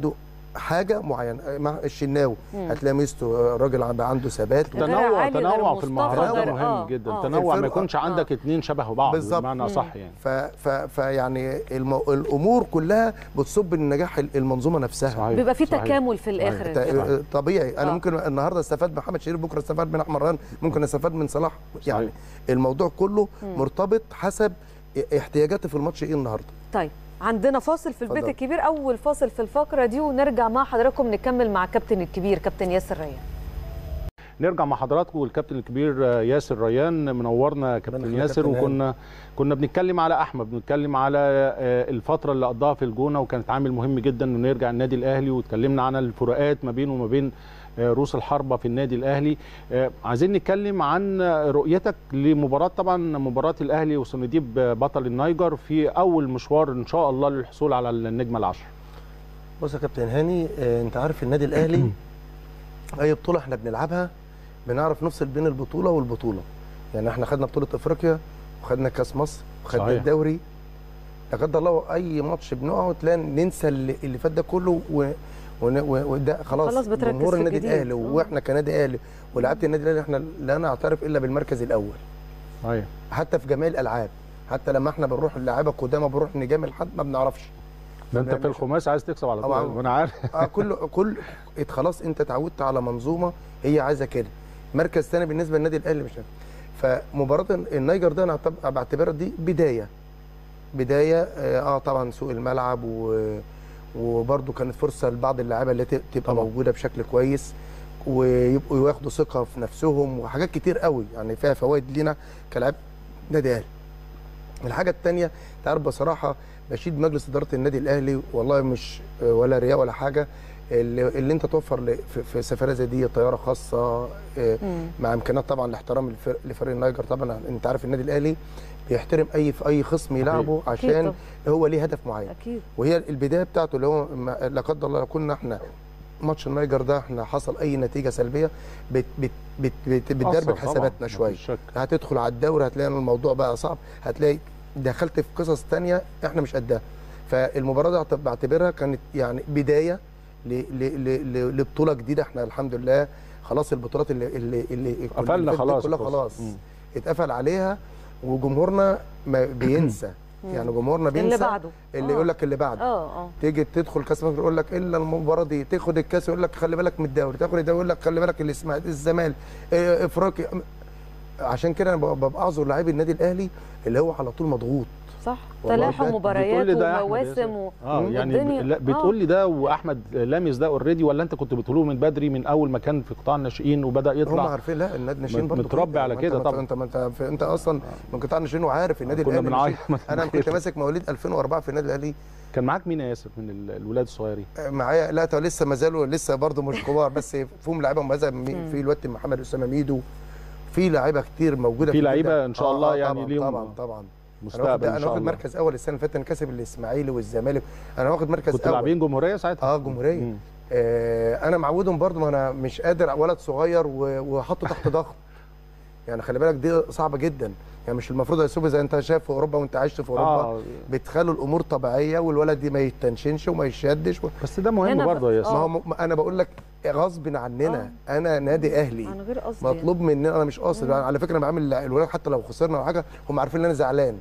حاجه معينه مع الشناوي هتلاقي ميزته راجل عم- عنده ثبات غير تنوع علي، غير تنوع في مصطفى، المهارات ده غير- مهم آه، جدا آه. تنوع ما الفرقة- يكونش عندك اتنين شبه بعض بالظبط. بمعنى صح يعني ف ف فيعني المو... الامور كلها بتصب لنجاح المنظومه نفسها صحيح بيبقى في صحيح. تكامل في الاخر ت- الفرقة. طبيعي انا آه. ممكن النهارده استفاد من محمد شريف بكره استفاد من احمد ران ممكن استفاد من صلاح يعني صحيح. الموضوع كله مرتبط حسب احتياجاتي في الماتش ايه النهارده طيب عندنا فاصل في البيت اتفضل. الكبير اول فاصل في الفقره دي ونرجع مع حضراتكم نكمل مع كابتن الكبير كابتن ياسر ريان نرجع مع حضراتكم والكابتن الكبير آه، ياسر ريان منورنا كابتن يخليك يا ياسر كابتن وكنا كنا بنتكلم على احمد بنتكلم على آه، الفتره اللي قضاها في الجونه وكانت عامل مهم جدا انه يرجع النادي الاهلي واتكلمنا عن الفروقات ما بينه وما بين آه، روس الحربه في النادي الاهلي آه، عايزين نتكلم عن رؤيتك لمباراه طبعا مباراه الاهلي وسنديب بطل النيجر في اول مشوار ان شاء الله للحصول على النجمه العشر بص يا كابتن هاني آه، انت عارف النادي الاهلي اي بطوله احنا بنلعبها بنعرف نفصل بين البطوله والبطوله يعني احنا خدنا بطوله افريقيا وخدنا كاس مصر وخدنا صحيح. الدوري لا قدر الله اي ماتش بنقع وتلاقي ننسى اللي, اللي فات ده كله و ون- و- وده خلاص, خلاص بتركز جمهور في النادي الجديد. الاهلي آه. واحنا كنادي اهلي ولعبت النادي الاهلي احنا لا نعترف الا بالمركز الاول صحيح حتى في جميع الالعاب حتى لما احنا بنروح اللعيبه قدامى بنروح نجامل حد ما بنعرفش ده انت في الخماس عايز تكسب على طبعاً. طول انا عارف اه كل كل ات- خلاص انت اتعودت على منظومه هي عايزه كده مركز ثاني بالنسبه للنادي الاهلي مش فمباراه النيجر ده انا أعتب- بعتبرها دي بدايه بدايه اه آه، طبعا سوق الملعب و وبرده كانت فرصه لبعض اللاعيبه اللي ت- تبقى طبعاً. موجوده بشكل كويس ويبقوا ياخدوا ثقه في نفسهم وحاجات كتير قوي يعني فيها فوائد لينا كلاعب نادي اهلي الحاجه الثانيه انت عارف بصراحه بشيد مجلس اداره النادي الاهلي والله مش ولا رياء ولا حاجه اللي, اللي انت توفر ل- في, في سفريه زي دي طياره خاصه آه، مم. مع امكانيات طبعا الاحترام لفرق, لفريق النيجر طبعا انت عارف النادي الاهلي بيحترم اي في اي خصم يلعبه عشان طبعاً. هو ليه هدف معين اكيد وهي البدايه بتاعته اللي هو ما- لا قدر الله لو كنا احنا ماتش النيجر ده احنا حصل اي نتيجه سلبيه بت بت بت بت بتدربك أثر طبعاً، حساباتنا شويه مفيش شك. هتدخل على الدوري هتلاقي إن الموضوع بقى صعب هتلاقي دخلت في قصص تانية احنا مش قدها فالمباراه دي أعتبر- بعتبرها كانت يعني بدايه ل- ل- ل- ل- لبطوله جديده احنا الحمد لله خلاص البطولات اللي اللي اللي كل- قفلنا اللي فاتت دي خلاص كلها القصة. خلاص مم. اتقفل عليها وجمهورنا ما بينسى يعني جمهورنا بينسى اللي بعده اللي آه. يقول لك اللي بعده اه اه تيجي تدخل كاس مصر يقول لك الا المباراه دي تاخد الكاس يقول لك خلي بالك من الدوري تاخد الدوري يقول لك خلي بالك الاسماعيلي الزمالك إيه، افريقيا عشان كده انا ببقى اعذر لعيب النادي الاهلي اللي هو على طول مضغوط صح والله تلاحم بجد. مباريات بتقول لي ده يا أحمد ومواسم ياسر. و... اه مم. يعني والدنيا- لا بتقول لي ده واحمد لامس ده اوريدي ولا انت كنت بتقوله من بدري من اول ما كان في قطاع الناشئين وبدا هم يطلع عارفين لا النادي الناشئين مت- برضه متربي على ما كده انت- طبعا. انت ما انت انت, انت اصلا من قطاع الناشئين وعارف النادي كنا الاهلي بنعيط الناشئين. انا كنت ماسك مواليد 2004 في النادي الاهلي كان معاك مين يا ياسر من ال- الولاد الصغيرين معايا لا طب لسه ما زالوا لسه برضه مش كبار بس فيهم لعيبه مميزه مي- في الوقت محمد اسامه ميدو في لعيبه كتير موجوده في النادي لعيبة ده. إن شاء الله يعني طبعا ليهم طبعا طبعا انا واخد مستقبل ان انا شاء واخد الله مركز اول السنه اللي فاتت انا كاسب الاسماعيلي والزمالك انا واخد مركز كنت اول لاعبين جمهوريه ساعتها اه جمهوريه مم. آه انا معودهم برضو ما انا مش قادر ولد صغير و- وحطه تحت ضغط يعني خلي بالك دي صعبه جدا يعني مش المفروض يا سوبي زي انت شايف في اوروبا وانت عشت في اوروبا اه بتخلوا الامور طبيعيه والولد دي ما يتنشنش وما يشدش و... بس ده مهم هنا برضه يا بقى- ما ياسر هو م- انا بقول لك غصب عننا انا نادي اهلي عن غير قصدي مطلوب مننا انا مش قاصد يعني على فكره انا بعمل الولاد حتى لو خسرنا او حاجه هم عارفين ان انا زعلان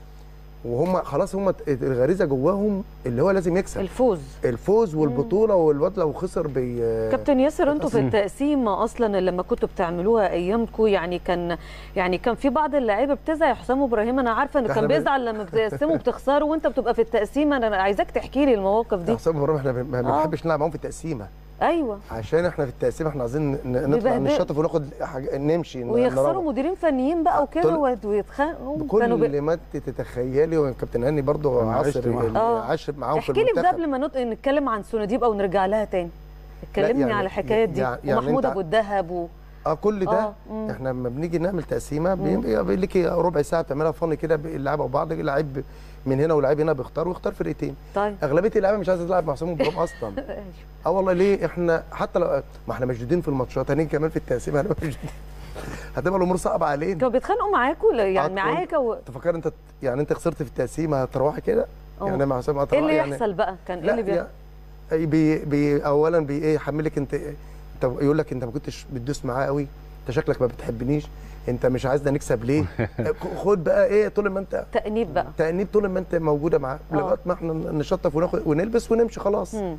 وهم خلاص هم الغريزه جواهم اللي هو لازم يكسب الفوز الفوز والبطوله والواد لو خسر بي كابتن ياسر انتوا في مم. التقسيمه اصلا لما كنتوا بتعملوها ايامكم يعني كان يعني كان في بعض اللعيبه بتزعل حسام ابراهيم انا عارفه انه احنا كان بن- بيزعل لما بتقسموا بتخسروا وانت بتبقى في التقسيمه انا عايزاك تحكي لي المواقف دي حسام ابراهيم احنا ما آه. بنحبش نلعب معاهم في التقسيمه ايوه عشان احنا في التقسيمه احنا عايزين ن- نطلع بيبهدل- نشطف وناخد حاجة نمشي ن- ويخسروا نروح. مديرين فنيين بقى وكده طول- ويت- ويتخانقوا كانوا كل بي... ما انت تتخيلي وكابتن هاني برضه أنا عشت عصر معاهم. ال- آه. عشر معاهم في احكي لي بس المنتخب قبل ما نط... نتكلم عن سوناديب او نرجع لها تاني اتكلمني يعني- على الحكايات دي يعني- يعني ومحمود انت- ابو الدهب و... اه كل ده آه، مم. احنا لما بنيجي نعمل تقسيمه بيقول لك ربع ساعه تعملها فن كده اللعيبه وبعض لعيب من هنا ولاعيب هنا بيختار ويختار فرقتين طيب اغلبيه اللعيبه مش عايزه تلعب مع حسام ابراهيم اصلا اه والله ليه احنا حتى لو ما احنا مشدودين في الماتشات هنيجي كمان في التقسيمه هنبقى مشدودين هتبقى الامور صعبه علينا كانوا بيتخانقوا معاكوا لا، يعني آه، معاك و... انت فاكر انت يعني انت خسرت في التقسيمه هتروحي كده اه. يعني مع حسام ايه هتروحي اللي يعني يحصل بقى كان ايه لا اللي بيحصل يا- بي بي اولا بي ايه يحملك انت انت يقول لك انت ما كنتش بتدوس معاه قوي انت شكلك ما بتحبنيش انت مش عايزنا نكسب ليه خد بقى ايه طول ما انت تأنيب بقى تأنيب طول ما انت موجوده معاه آه. لغايه ما احنا نشطف وناخد ونلبس ونمشي خلاص مم.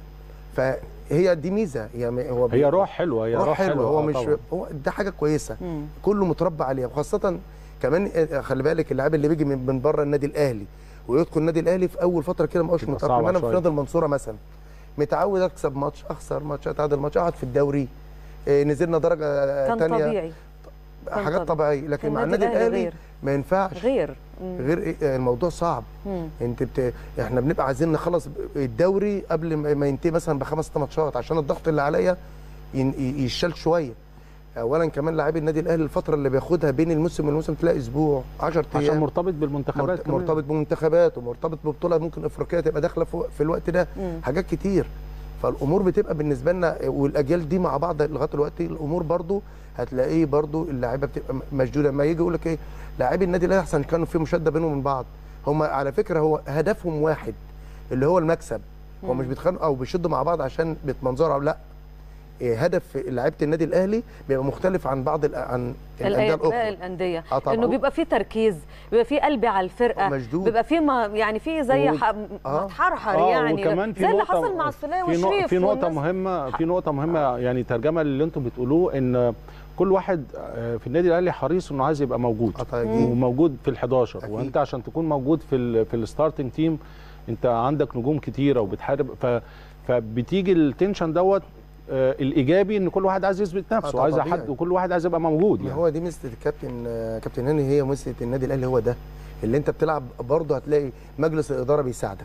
فهي دي ميزه هي م- هو هي روح حلوه هي روح حلوه هو آه مش طبعاً. هو ده حاجه كويسه مم. كله متربى عليها وخاصه كمان آه، خلي بالك اللاعب اللي بيجي من من بره النادي الاهلي ويدخل النادي الاهلي في اول فتره كده ما بقاش تبقى متربي صعبة انا في شوية. نادي المنصوره مثلا متعود اكسب ماتش اخسر ماتش اتعادل ماتش اقعد في الدوري آه، نزلنا درجه كان ثانيه طبيعي كان حاجات طبيعي. طبيعيه لكن في مع النادي الاهلي غير ما ينفعش غير مم. غير إيه؟ الموضوع صعب مم. انت بت... احنا بنبقى عايزين نخلص الدوري قبل ما ما ينتهي مثلا بخمس ست ماتشات عشان الضغط اللي عليا ين... ي- يشال شويه اولا كمان لاعبي النادي الاهلي الفتره اللي بياخدها بين الموسم والموسم تلاقي اسبوع 10 عشان ايام مرتبط بالمنتخبات مرت... كمان. مرتبط بمنتخبات ومرتبط ببطوله ممكن افريقيه تبقى داخله في... في الوقت ده مم. حاجات كتير فالامور بتبقى بالنسبه لنا والاجيال دي مع بعض لغايه دلوقتي الامور برضو هتلاقيه برضو اللعيبه بتبقى مشدوده لما يجي يقول لك ايه لاعبي النادي الاهلي احسن كانوا في مشاده بينهم وبين بعض هم على فكره هو هدفهم واحد اللي هو المكسب هو مم. مش بيتخانقوا او بيشدوا مع بعض عشان بيتمنظروا او لا إيه هدف لعيبه النادي الاهلي بيبقى مختلف عن بعض ال- عن الانديه الأندية الاخرى الأندية اه طبعا انه بيبقى في تركيز بيبقى في قلب على الفرقه مشدود بيبقى في ما يعني في زي و- ح... آه. متحرحر اه يعني وكمان في زي اللي نقطة- حصل مع السوليه في نق- وشريف في نقطة والناس- مهمة في نقطة مهمة يعني ترجمة للي انتم بتقولوه ان كل واحد آه، في النادي الاهلي حريص انه عايز يبقى موجود اه طبعا أكيد. وموجود في ال11 أكيد. وانت عشان تكون موجود في ال في الستارتنج تيم انت عندك نجوم كتيره وبتحارب ف فبتيجي التنشن دوت آه، الايجابي ان كل واحد عايز يثبت نفسه طبعاً وعايز طبيعي. حد وكل واحد عايز يبقى موجود ما يعني هو دي ميزه الكابتن آه، كابتن هاني هي ميزه النادي الاهلي هو ده اللي انت بتلعب برضه هتلاقي مجلس الاداره بيساعدك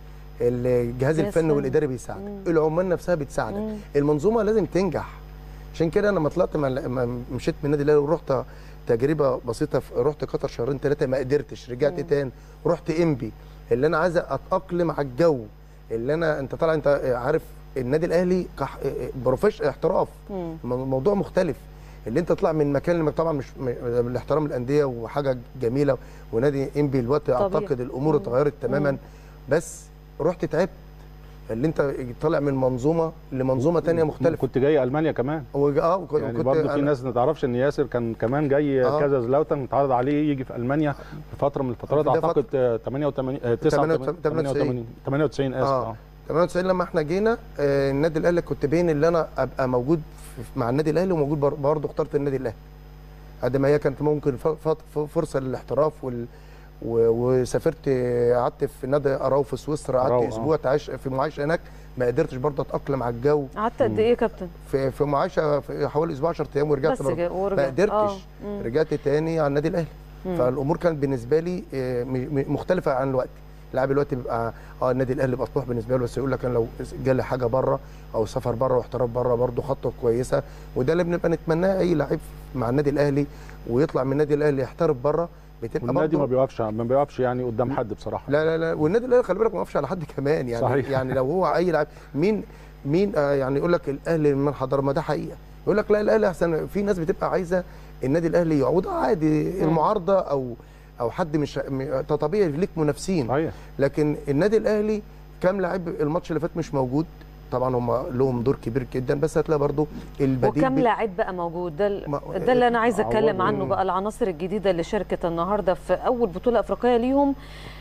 الجهاز يا الفني سلام. والاداري بيساعدك مم. العمال نفسها بتساعدك مم. المنظومه لازم تنجح عشان كده انا لما طلعت مع لما مشيت من النادي الاهلي ورحت تجربه بسيطه في رحت قطر شهرين ثلاثه ما قدرتش رجعت مم. تاني رحت انبي اللي انا عايز اتاقلم على الجو اللي انا انت طالع انت عارف النادي الاهلي كح... بروفيش احتراف مم. موضوع مختلف اللي انت تطلع من مكان لمكان طبعا مش م- بالاحترام الانديه وحاجه جميله ونادي انبي دلوقتي طبيعي. اعتقد الامور مم. اتغيرت تماما مم. بس رحت تعبت اللي انت طالع من منظومه لمنظومه تانية مختلفه كنت جاي المانيا كمان وج- اه وك- يعني وكنت برضه في أنا- ناس ما تعرفش ان ياسر كان كمان جاي آه. كذا زلاوتن اتعرض عليه يجي في المانيا في فتره من الفترات ده اعتقد آه، 88 آه، 89 98 98 اسف آه. اه 98 لما احنا جينا آه، النادي الاهلي كنت بين اللي انا ابقى موجود في- مع النادي الاهلي وموجود بر- برضه اخترت النادي الاهلي قد ما هي كانت ممكن ف- ف- فرصه للاحتراف وال و- وسافرت آه، قعدت في نادي اراو في سويسرا أراو، قعدت آه. اسبوع تعيش في معايشه هناك ما قدرتش برضه اتاقلم على الجو قعدت قد ايه يا كابتن في في معايشه في حوالي اسبوع 10 ايام ورجعت بس برضه. كده ما ورجع قدرتش مم. رجعت تاني على النادي الاهلي مم. فالامور كانت بالنسبه لي آه، م- م- مختلفه عن الوقت اللاعب دلوقتي بيبقى اه النادي الاهلي بيبقى طموح بالنسبه له بس يقول لك انا لو جالي حاجه بره او سفر بره واحتراف بره برضه خطوه كويسه وده اللي بنبقى نتمناه اي لعيب مع النادي الاهلي ويطلع من النادي الاهلي يحترف بره بتبقى والنادي ما برضه بيوقفش ما بيوقفش يعني قدام حد بصراحه لا لا لا والنادي الاهلي خلي بالك ما وقفش على حد كمان يعني صحيح. يعني لو هو اي لاعب مين مين آه يعني يقول لك الاهلي من حضر ما ده حقيقه يقول لك لا الاهلي احسن في ناس بتبقى عايزه النادي الاهلي يعود عادي مم. المعارضه او او حد مش م- ده طبيعي ليك منافسين صحيح لكن النادي الاهلي كام لاعب الماتش اللي فات مش موجود طبعا هم لهم دور كبير جدا بس هتلاقي برضو البديل وكم بي- لاعب بقى موجود ده ال- ما- ده اللي انا عايزه اتكلم عوضوا. عنه بقى العناصر الجديده اللي شاركت النهارده في اول بطوله افريقيه ليهم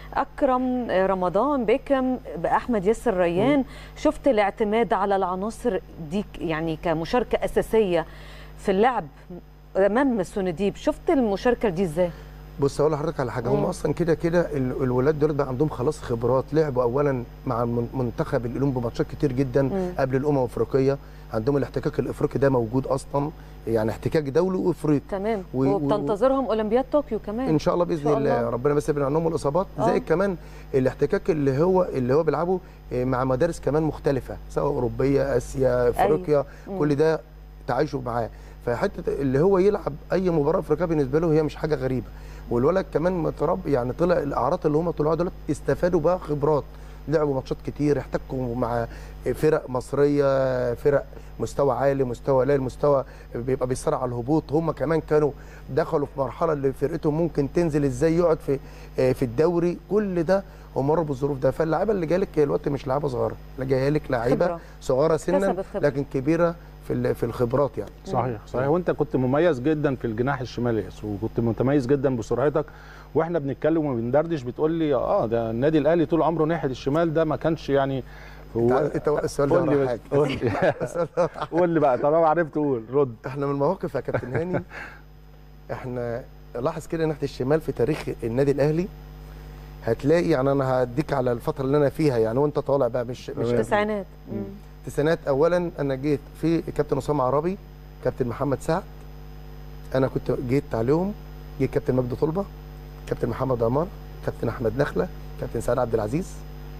اكرم رمضان بيكم باحمد ياسر ريان شفت الاعتماد على العناصر دي ك- يعني كمشاركه اساسيه في اللعب امام سونديب شفت المشاركه دي ازاي بص هقول لحضرتك على حاجه هم مم. اصلا كده كده ال- الولاد دول بقى عندهم خلاص خبرات لعبوا اولا مع المن- منتخب الاولمبي ماتشات كتير جدا مم. قبل الامم الافريقيه عندهم الاحتكاك الافريقي ده موجود اصلا يعني احتكاك دولي وافريقي تمام و- و- وبتنتظرهم اولمبياد طوكيو كمان ان شاء الله باذن شاء الله الله. ربنا بس يبعد عنهم الاصابات آه. زائد كمان الاحتكاك اللي هو اللي هو بيلعبه آه، مع مدارس كمان مختلفه سواء اوروبيه اسيا افريقيا مم. كل ده تعايشوا معاه فحته اللي هو يلعب اي مباراه افريقيه بالنسبه له هي مش حاجه غريبه والولد كمان متربي يعني طلع الاعراض اللي هم طلعوها دول استفادوا بقى خبرات لعبوا ماتشات كتير احتكوا مع فرق مصريه فرق مستوى عالي مستوى قليل مستوى بيبقى بيصارع على الهبوط هم كمان كانوا دخلوا في مرحله اللي فرقتهم ممكن تنزل ازاي يقعد في في الدوري كل ده ومروا بالظروف ده فاللعيبه اللي جالك دلوقتي مش لعيبه صغيره لا جايه لك لعيبه خبرة. صغيره سنا كسبت خبرة. لكن كبيره في ال- في الخبرات يعني صحيح صحيح وانت كنت مميز جدا في الجناح الشمالي يا ياسر، وكنت متميز جدا بسرعتك واحنا بنتكلم وبندردش بتقول لي اه ده النادي الاهلي طول عمره ناحيه الشمال ده ما كانش يعني هو انت السؤال ده قول لي ولا بس حاجه قول لي السؤال ده قول لي بقى طالما عرفت قول رد احنا من المواقف يا كابتن هاني احنا لاحظ كده ناحيه الشمال في تاريخ النادي الاهلي هتلاقي يعني انا هديك على الفتره اللي انا فيها يعني وانت طالع بقى مش مش تمام. التسعينات مم. التسعينات اولا انا جيت في كابتن اسامه عربي كابتن محمد سعد انا كنت جيت عليهم جه كابتن مجدي طلبه كابتن محمد عمار كابتن احمد نخله كابتن سعد عبد العزيز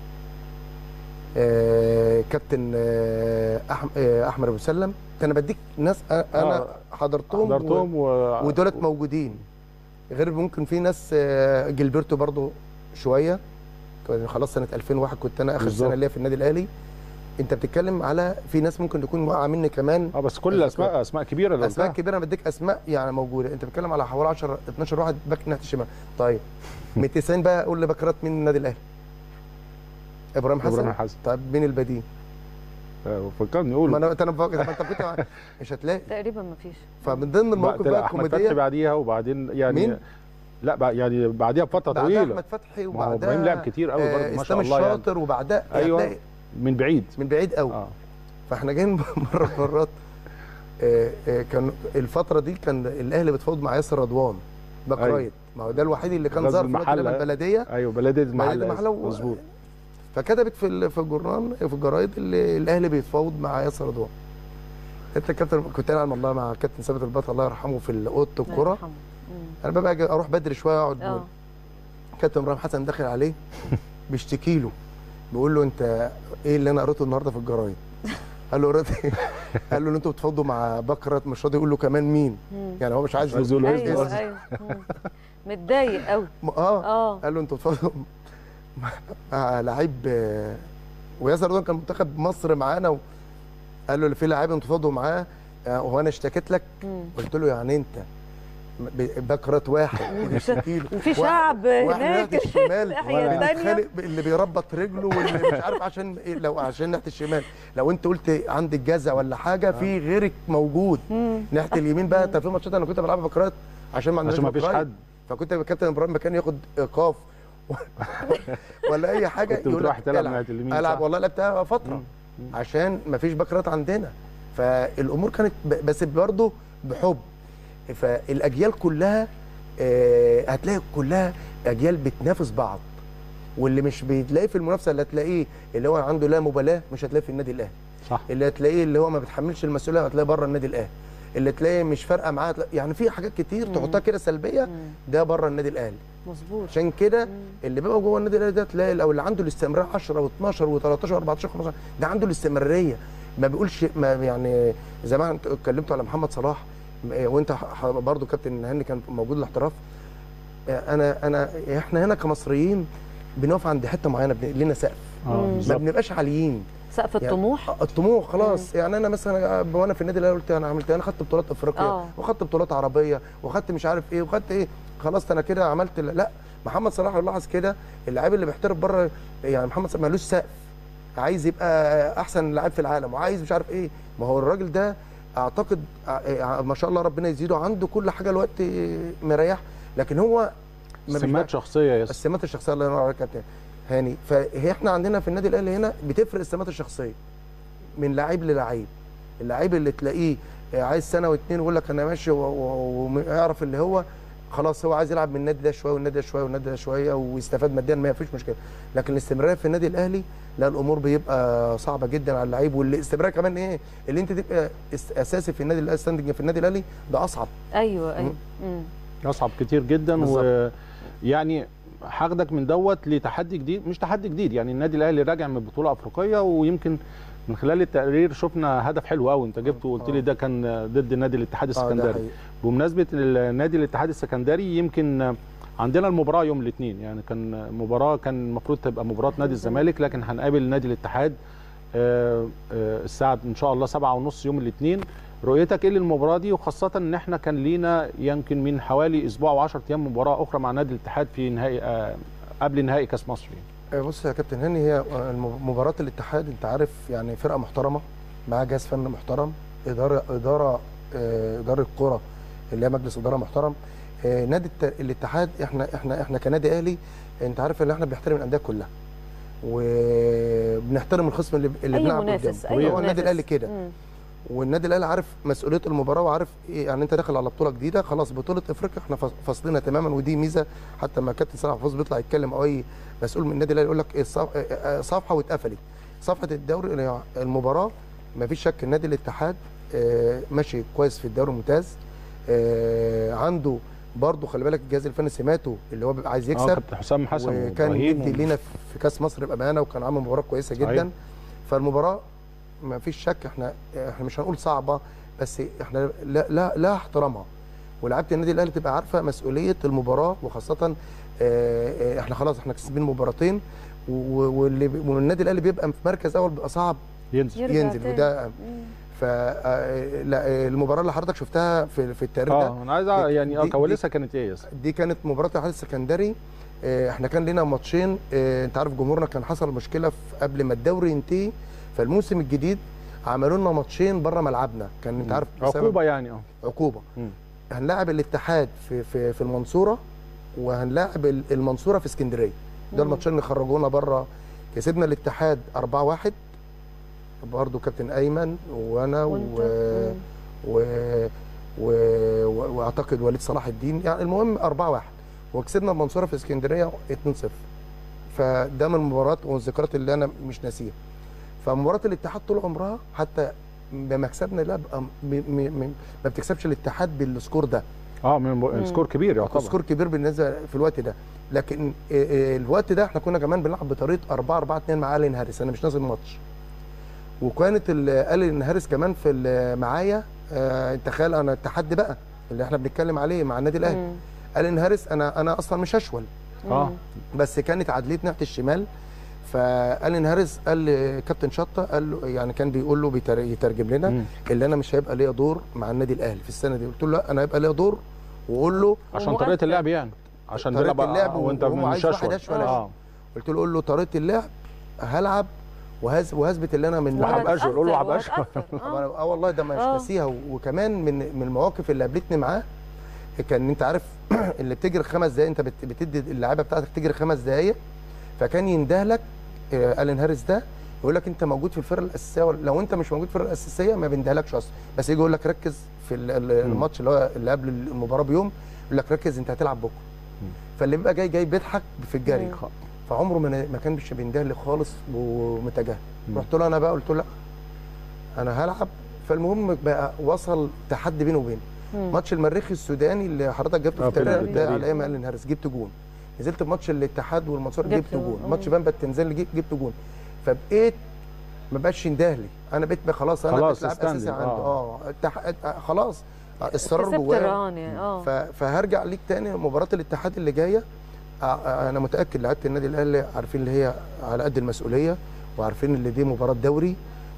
آه، كابتن آه، أح- آه، احمد ابو سلم انا بديك ناس أ- انا آه، حضرتهم و- حضرتهم و... ودولت موجودين غير ممكن في ناس آه، جilberto برضو شويه كان خلاص سنه 2001 كنت انا اخر بالظبط. سنه ليا في النادي الاهلي انت بتتكلم على في ناس ممكن تكون واقعه مني كمان اه بس كل الاسماء اسماء كبيره اللي اسماء قلتها. كبيره انا بديك اسماء يعني موجوده انت بتتكلم على حوالي 10 12 واحد باك ناحيه الشمال طيب من 90 بقى قول لي باكرات مين النادي الاهلي ابراهيم حسن ابراهيم حسن طيب مين البديل آه، فكرني ما قول انا انا بفكر طب انت كنت مش هتلاقي تقريبا ما فيش فمن ضمن المواقف طلع بقى احمد فتحي الكوميديه بعديها وبعدين يعني مين؟ لا بقى يعني بعديها بفتره بعدها طويله احمد فتحي ما هو وبعدها ابراهيم لعب كتير قوي برضه ما شاء اسلام الله يعني الشاطر وبعدها أيوة. هتلاقي من بعيد من بعيد قوي اه فاحنا جايين مره من المرات آه، آه، كان الفتره دي كان الاهلي بيتفاوض مع ياسر رضوان باك أيوة. رايت ما هو ده الوحيد اللي كان غزل ظاهر في الوقت ده المحلة. البلديه ايوه بلديه المحله بلدية المحلة و- مظبوط فكتبت في ال- في الجورنال في الجرايد اللي الاهلي بيتفاوض مع ياسر رضوان انت كابتن كنت انا والله مع كابتن ثابت البطل الله يرحمه في اوضه الله الكوره يرحمه. مم. انا بقى باجي اروح بدري شويه اقعد اه كابتن ابراهيم حسن داخل عليه بيشتكي له بيقول له انت ايه اللي انا قريته النهارده في الجرايد قال له قريت إيه؟ قال له انتوا بتفاوضوا مع بكرت مش راضي يقول له كمان مين مم. يعني هو مش عايز عايز يقول له اسمه ايوه أصلاً. ايوه مم. متضايق قوي اه اه قال له انتوا بتفاوضوا مع- مع لعيب آه، وياسر رضوان كان منتخب مصر معانا و... قال له اللي في لعيب انتوا بتفاوضوا معاه آه، وهو انا اشتكيت لك مم. قلت له يعني انت ب- بكرت واحد بيشتكي له وفي واحد- شعب واحد هناك ناحيه الشمال الناحية اللي التانية. بيتخانق ب- اللي بيربط رجله واللي مش عارف عشان إيه لو عشان ناحيه الشمال لو انت قلت عندك جزع ولا حاجه في غيرك موجود مم. ناحيه اليمين بقى انت في ماتشات انا كنت بلعبها بكرات عشان ما عندناش عشان ما فيش بكرايت. حد فكنت كابتن ابراهيم مكان ياخد ايقاف ولا اي حاجه كنت يقول بتروح لك تلعب العب. ناحيه اليمين العب صح؟ والله لعبتها فتره مم. عشان ما فيش بكرات عندنا فالامور كانت ب- بس برضه بحب فالاجيال كلها آه، هتلاقي كلها اجيال بتنافس بعض واللي مش بتلاقيه في المنافسه اللي هتلاقيه اللي هو عنده لا مبالاه مش هتلاقيه في النادي الاهلي صح اللي هتلاقيه اللي هو ما بيتحملش المسؤوليه هتلاقيه بره النادي الاهلي اللي تلاقيه مش فارقه معاه هتلاقي- يعني في حاجات كتير مم. تحطها كده سلبيه مم. ده بره النادي الاهلي مظبوط عشان كده مم. اللي بيبقى جوه النادي الاهلي ده تلاقي لو اللي عنده الاستمرار 10 و12 و13 و14 و15 ده عنده الاستمراريه ما بيقولش ما يعني زي ما انت اتكلمتوا على محمد صلاح م- وانت ح- برضو كابتن هاني كان موجود الاحتراف انا انا احنا هنا كمصريين بنقف عند حته معينه بن- لنا سقف اه مم. ما بالظبط بنبقاش عاليين سقف يعني الطموح الطموح خلاص يعني انا مثلا وانا في النادي الاهلي قلت انا عملت إيه؟ انا خدت بطولات افريقيا آه. وخدت بطولات عربيه وخدت مش عارف ايه وخدت ايه خلاص انا كده عملت ال- لا محمد صلاح لو لاحظ كده اللاعب اللي بيحترف بره يعني محمد صلاح مالوش سقف عايز يبقى احسن لاعب في العالم وعايز مش عارف ايه ما هو الراجل ده اعتقد ع- ما شاء الله ربنا يزيده عنده كل حاجه الوقت مريح لكن هو ما سمات بيش- شخصيه يا ياسر السمات الشخصيه الله ينور عليك يا كابتن هاني فهي احنا عندنا في النادي الاهلي هنا بتفرق السمات الشخصيه من لعيب للعيب اللعيب اللي تلاقيه عايز سنه واتنين ويقول لك انا ماشي و- و- ويعرف اللي هو خلاص هو عايز يلعب من النادي ده شويه والنادي ده شويه والنادي ده شويه ويستفاد ماديا ما فيش مشكله لكن الاستمراريه في النادي الاهلي لا الامور بيبقى صعبه جدا على اللعيب والاستمرار كمان ايه اللي انت تبقى اس- اساسي في النادي الاهلي ستاندنج في النادي الاهلي ده اصعب ايوه ايوه مم. اصعب كتير جدا بالظبط. ويعني هاخدك من دوت لتحدي جديد مش تحدي جديد يعني النادي الاهلي راجع من بطوله افريقيه ويمكن من خلال التقرير شفنا هدف حلو قوي انت جبته وقلت لي ده كان ضد نادي الاتحاد اه ده السكندري حقيقي. بمناسبه النادي الاتحاد السكندري يمكن عندنا المباراه يوم الاثنين يعني كان مباراه كان المفروض تبقى مباراه نادي الزمالك لكن هنقابل نادي الاتحاد آه، آه، الساعه ان شاء الله سبعة ونص يوم الاثنين رؤيتك ايه للمباراه دي وخاصه ان احنا كان لينا يمكن من حوالي اسبوع و10 ايام مباراه اخرى مع نادي الاتحاد في نهائي آه، قبل نهائي كاس مصر يعني. آه، بص يا كابتن هاني هي الم- مباراة الاتحاد انت عارف يعني فرقة محترمة معاها جهاز فني محترم إدارة إدارة آه، إدارة كرة اللي هي مجلس إدارة محترم آه، نادي الت- الاتحاد احنا احنا احنا كنادي اهلي انت عارف ان احنا بنحترم الانديه كلها وبنحترم الخصم اللي اللي اي بنلعب منافس قدامه اي هو النادي منافس. الاهلي كده مم. والنادي الاهلي عارف مسؤوليه المباراه وعارف ايه يعني انت داخل على بطوله جديده خلاص بطوله افريقيا احنا فاص- فاصلينها تماما ودي ميزه حتى لما كابتن صلاح حفوظ بيطلع يتكلم او اي مسؤول من النادي الاهلي يقول لك إيه الصف- آه، آه، صفحه واتقفلت صفحه الدوري اللي هي المباراه ما فيش شك النادي الاتحاد آه، ماشي كويس في الدوري ممتاز آه، عنده برضه خلي بالك الجهاز الفني سماته اللي هو بيبقى عايز اه يكسب كابتن حسام حسن وكان وإبراهيم يدي و- لينا في كاس مصر بامانه وكان عامل مباراه كويسه صحيح. جدا فالمباراه ما فيش شك احنا احنا مش هنقول صعبه بس احنا لا لا, لا احترامها ولعيبه النادي الاهلي تبقى عارفه مسؤوليه المباراه وخاصه آه، آه، احنا خلاص احنا كسبين مباراتين و- واللي بي- والنادي الاهلي بيبقى في مركز اول بيبقى صعب ينزل يرجع ينزل تاني. وده مم. ف آه، لا آه، المباراه اللي حضرتك شفتها في في التاريخ ده اه انا عايز أع- دي- يعني اه دي- كواليسها كانت ايه يا اسطى؟ دي كانت مباراه الاتحاد السكندري آه، احنا كان لنا ماتشين آه، انت عارف جمهورنا كان حصل مشكله في قبل ما الدوري ينتهي فالموسم الجديد عملوا لنا ماتشين بره ملعبنا كان انت عارف بسبب عقوبه يعني اه عقوبه مم. هنلاعب الاتحاد في في في المنصوره وهنلاعب ال- المنصوره في اسكندريه ده مم. الماتشين اللي خرجونا بره كسبنا الاتحاد 4-1 برضه كابتن ايمن وانا و... وانت مم. و... و... و... واعتقد وليد صلاح الدين يعني المهم 4 1 وكسبنا المنصوره في اسكندريه 2 0 فده من المباريات والذكريات اللي انا مش ناسيها فمباراه الاتحاد طول عمرها حتى بمكسبنا لا بقى م... م... م... ما بتكسبش الاتحاد بالسكور ده اه من سكور كبير يعتبر سكور كبير بالنسبه في الوقت ده لكن آه، آه، الوقت ده احنا كنا كمان بنلعب بطريقه 4 4 2 مع الين هاريس انا مش نازل ماتش وكانت ال- الين هاريس كمان في ال- معايا آه، تخيل انا التحدي بقى اللي احنا بنتكلم عليه مع النادي الاهلي مم. الين هاريس انا انا اصلا مش اشول اه مم. بس كانت عدليه ناحيه الشمال فالين هاريس قال لكابتن شطه قال له يعني كان بيقول له بيتر- يترجم لنا مم. اللي انا مش هيبقى ليا دور مع النادي الاهلي في السنه دي قلت له لا انا هيبقى ليا دور وقول له عشان ومؤثر. طريقه اللعب يعني عشان طريقة تلعب اللعب آه، وانت وهو مش عايز واحد اشول أشول اه قلت له قول له طريقه اللعب هلعب وهز وهثبت اللي انا من وهبقى أشول، قول له وهتأثر- هبقى أشول. وهتأثر. اه آه. آه والله ده مش آه. ناسيها و- وكمان من من المواقف اللي قابلتني معاه كان انت عارف اللي بتجري خمس دقايق انت بت- بتدي اللعيبه بتاعتك تجري خمس دقايق فكان ينده لك آه، الين هاريس ده يقول لك انت موجود في الفرقه الاساسيه ولا- لو انت مش موجود في الفرقه الاساسيه ما بيندهلكش اصلا بس يجي يقول لك ركز في ال- ال- الماتش اللي هو اللي قبل المباراه بيوم يقول لك ركز انت هتلعب بكره فاللي بيبقى جاي جاي بيضحك في الجري مم. فعمره ما ما كان مش بينده لي خالص ومتجاهل مم. رحت له انا بقى قلت له لا انا هلعب فالمهم بقى وصل تحدي بيني وبينه مم. ماتش المريخ السوداني اللي حضرتك جبته آه، في التاريخ في ده التاريخ. على ايام الين هاريس جبت جون نزلت في ماتش الاتحاد والمنصوره جبت جبت جون. جون مم. ماتش بامبا التنزاني جبت جبت جون فبقيت ما بقاش ينده لي انا بقيت بقى خلاص انا خلاص بقيت لاعب اساسي standing. عنده آه. اه التح... آه، خلاص اصرار كسبت جوايا الرهان يعني اه ف... فهرجع ليك تاني مباراه الاتحاد اللي جايه آه، آه، انا متاكد لعيبه النادي الاهلي عارفين اللي هي على قد المسؤوليه وعارفين اللي دي مباراه دوري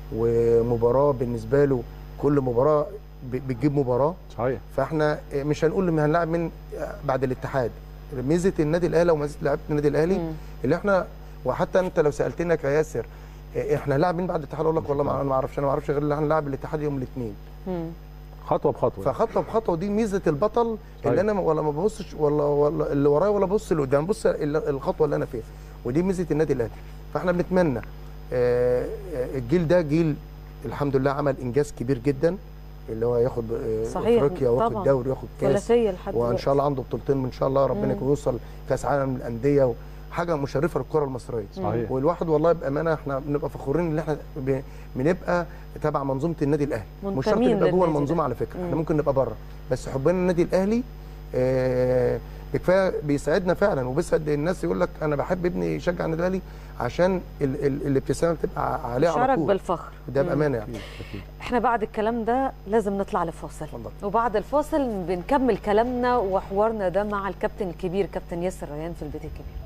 ومباراه بالنسبه له كل مباراه ب- بتجيب مباراه صحيح فاحنا مش هنقول ان هنلاعب من بعد الاتحاد ميزه النادي الاهلي وميزه لعيبه النادي الاهلي مم. اللي احنا وحتى انت لو سالتني يا ياسر احنا هنلاعب مين بعد الاتحاد اقول لك والله ما انا ما اعرفش انا ما اعرفش غير اللي هنلاعب الاتحاد يوم الاثنين مم. خطوه بخطوه فخطوه بخطوه ودي ميزه البطل صحيح. اللي انا ولا ما ببصش ولا ولا اللي ورايا ولا ببص لقدام بص ال- الخطوه اللي انا فيها ودي ميزه النادي الاهلي فاحنا بنتمنى آه، آه، الجيل ده جيل الحمد لله عمل انجاز كبير جدا اللي هو ياخد آه، صحيح، افريقيا وياخد طبعاً. دوري وياخد كاس ثلاثيه لحد وان دلوقتي. شاء الله عنده بطولتين ان شاء الله ربنا مم. يكون يوصل كاس عالم للانديه حاجه مشرفه للكره المصريه صحيح والواحد والله بامانه احنا بنبقى فخورين ان احنا ب- بنبقى تبع منظومه النادي الاهلي مش شرط منتمين نبقى جوه للنادي المنظومه ده. على فكره مم. احنا ممكن نبقى بره بس حبنا النادي الاهلي آه، كفايه بيساعدنا فعلا وبيسعد الناس يقول لك انا بحب ابني يشجع النادي الاهلي عشان ال ال الابتسامه بتبقى عليه على شعرك طول بالفخر ده مم. بامانه يعني احنا بعد الكلام ده لازم نطلع لفاصل اتفضل. وبعد الفاصل بنكمل كلامنا وحوارنا ده مع الكابتن الكبير كابتن ياسر ريان في البيت الكبير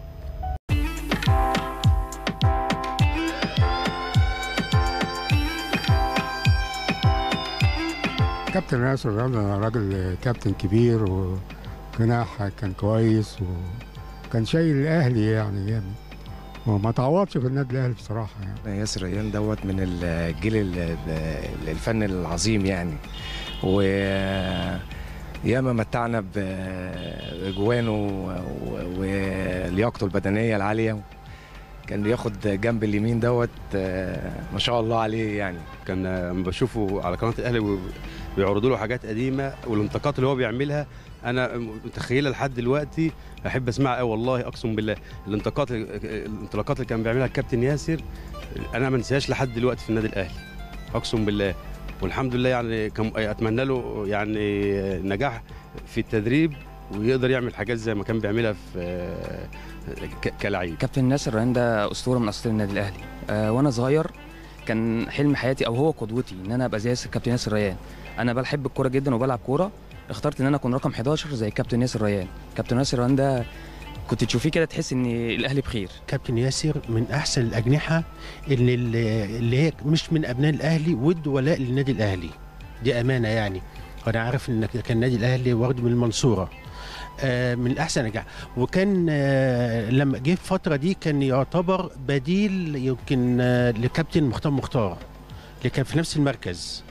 كابتن ياسر رمضان راجل كابتن كبير وجناح كان كويس وكان شايل الاهلي يعني جامد وما تعوضش في النادي الاهلي بصراحه يعني ياسر ريان دوت من الجيل ال- ال- الفن العظيم يعني و ياما متعنا ب- بجوانه و- ولياقته البدنيه العاليه كان بياخد جنب اليمين دوت آه، ما شاء الله عليه يعني كان لما بشوفه على قناه الاهلي بيعرضوا له حاجات قديمه والانتقادات اللي هو بيعملها انا متخيلها لحد دلوقتي احب اسمعها قوي والله اقسم بالله الانتقادات الانطلاقات اللي كان بيعملها الكابتن ياسر انا ما انساهاش لحد دلوقتي في النادي الاهلي اقسم بالله والحمد لله يعني كم اتمنى له يعني نجاح في التدريب ويقدر يعمل حاجات زي ما كان بيعملها في ك- كلاعب كابتن ناصر ريان ده اسطوره من اساطير النادي الاهلي أه وانا صغير كان حلم حياتي او هو قدوتي ان انا ابقى زي كابتن ياسر ريان انا بحب الكوره جدا وبلعب كوره اخترت ان انا اكون رقم 11 زي كابتن ياسر ريان كابتن ياسر ريان ده كنت تشوفيه كده تحس ان الاهلي بخير كابتن ياسر من احسن الاجنحه اللي اللي هي مش من ابناء الاهلي ود ولاء للنادي الاهلي دي امانه يعني وانا عارف ان كان النادي الاهلي واخد من المنصوره آه، من احسن الاجنحه وكان آه، لما جه في الفتره دي كان يعتبر بديل يمكن آه، لكابتن مختار مختار اللي كان في نفس المركز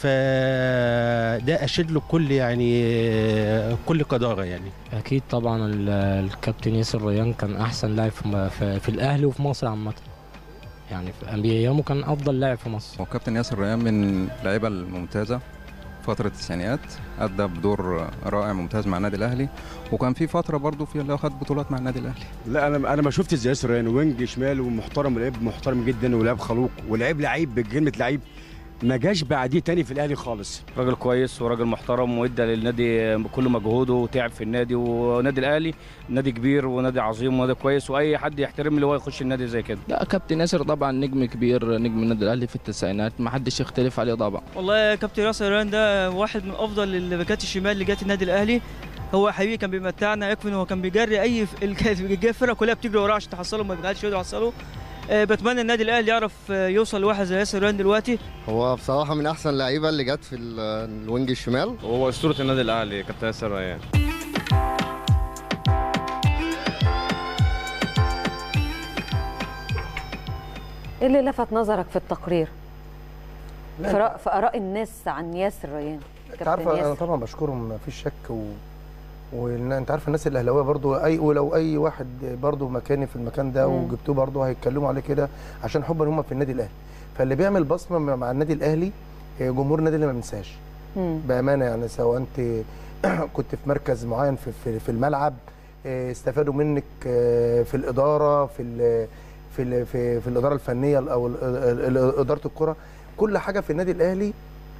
فده اشد له كل يعني آه، كل قداره يعني اكيد طبعا ال- الكابتن ياسر ريان كان احسن لاعب في, م- في, في الاهلي وفي مصر عامه يعني في ايامه كان افضل لاعب في مصر هو كابتن ياسر ريان من اللعيبه الممتازه فترة التسعينيات أدى بدور رائع ممتاز مع النادي الأهلي وكان في فترة برضه في اللي خد بطولات مع النادي الأهلي لا انا انا ما شفتش زي ياسر ريان وينج شمال ومحترم ولعيب محترم جدا ولعيب خلوق ولعيب لعيب بكلمه لعيب ما جاش بعديه تاني في الاهلي خالص راجل كويس وراجل محترم وادى للنادي كل مجهوده وتعب في النادي والنادي الاهلي نادي كبير ونادي عظيم ونادي كويس واي حد يحترم اللي هو يخش النادي زي كده لا كابتن ياسر طبعا نجم كبير نجم النادي الاهلي في التسعينات ما حدش يختلف عليه طبعا والله كابتن ياسر ريان ده واحد من افضل الباكات الشمال اللي جت النادي الاهلي هو حقيقي كان بيمتعنا يكفي ان هو كان بيجري اي ف- ال- الفرقه كلها بتجري وراه عشان تحصله ما بيخليش يقدر يحصله آه، بتمنى النادي الاهلي يعرف آه، يوصل لواحد زي ياسر ريان دلوقتي هو بصراحة من أحسن اللعيبة اللي جت في ال- الوينج الشمال وهو اسطوره النادي الاهلي كابتن ياسر ريان ايه اللي لفت نظرك في التقرير لا، في رأ- في اراء الناس عن ياسر ريان انت كابتن عارفه انا ياسر. طبعا بشكرهم ما فيش شك و... وان انت عارف الناس الاهلاويه برضو اي ولو اي واحد برضو مكاني في المكان ده مم. وجبتوه برضو هيتكلموا عليه كده عشان حبا هم في النادي الاهلي فاللي بيعمل بصمه مع النادي الاهلي آه، جمهور النادي اللي ما بنساش مم. بامانه يعني سواء انت كنت في مركز معين في في, في الملعب آه، استفادوا منك آه، في الاداره في ال في ال في, في الاداره الفنيه او ال- ال- ال- اداره الكره كل حاجه في النادي الاهلي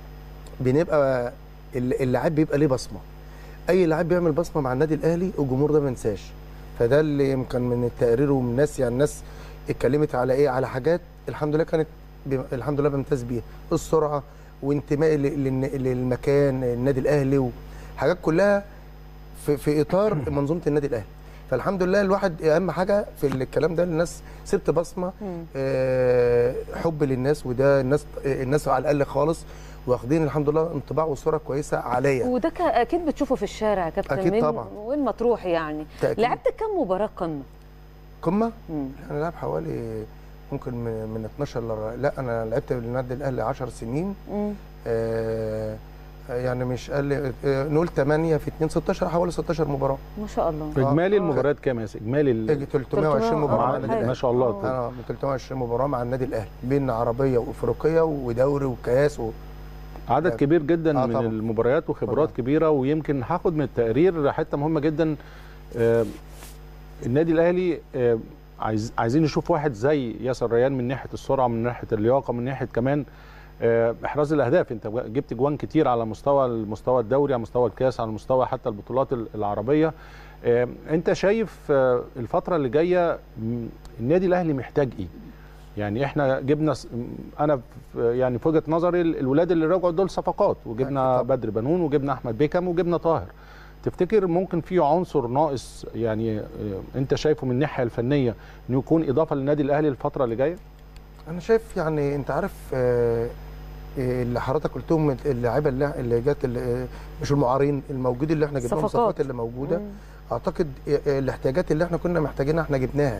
بنبقى ال- اللاعب بيبقى ليه بصمه اي لاعب بيعمل بصمه مع النادي الاهلي الجمهور ده ما ينساش فده اللي يمكن من التقرير ومن الناس يعني الناس اتكلمت على ايه على حاجات الحمد لله كانت ب- الحمد لله بمتاز بيها السرعه وانتمائي ل- للن- للمكان النادي الاهلي وحاجات كلها في, في اطار منظومه النادي الاهلي فالحمد لله الواحد اهم حاجه في الكلام ده الناس سبت بصمه مم. آه، حب للناس وده الناس الناس على الاقل خالص واخدين الحمد لله انطباع وصوره كويسه عليا وده ك- اكيد بتشوفه في الشارع يا كابتن أكيد وين- طبعا. وين ما تروح يعني تأكيد. لعبت كم مباراه قمه قمه مم. انا لعب حوالي ممكن من من 12 ل لا انا لعبت بالنادي الاهلي 10 سنين مم. آه يعني مش قال آه نقول 8 في 2 16 حوالي 16 مباراه ما شاء الله اجمالي المباريات كام يا سيدي؟ اجمالي ال- 320 مباراه مع النادي ما الاهلي شاء الله اه 320 مباراه مع النادي الاهلي بين عربيه وافريقيه ودوري وكاس و... عدد كبير جدا آه من طبعاً. المباريات وخبرات كبيره ويمكن هاخد من التقرير حته مهمه جدا آه، النادي الاهلي آه، عايز عايزين نشوف واحد زي ياسر ريان من ناحيه السرعه من ناحيه اللياقه من ناحيه كمان آه، احراز الاهداف انت جبت جوان كتير على مستوى المستوى الدوري على مستوى الكاس على مستوى حتى البطولات العربيه آه، انت شايف آه، الفتره اللي جايه م، النادي الاهلي محتاج ايه يعني احنا جبنا س- م، انا في- يعني في وجهه نظري ال- الولاد اللي رجعوا دول صفقات وجبنا بدر بنون وجبنا احمد بيكم وجبنا طاهر تفتكر ممكن في عنصر ناقص يعني آه، انت شايفه من الناحيه الفنيه انه يكون اضافه للنادي الاهلي الفتره اللي جايه انا شايف يعني انت عارف آه، آه، اللي حضرتك قلتهم اللعيبه اللي, اللي جت اللي مش المعارين الموجود اللي احنا جبناهم صفقات. الصفقات اللي موجوده مم. اعتقد آه، آه، الاحتياجات اللي احنا كنا محتاجينها احنا جبناها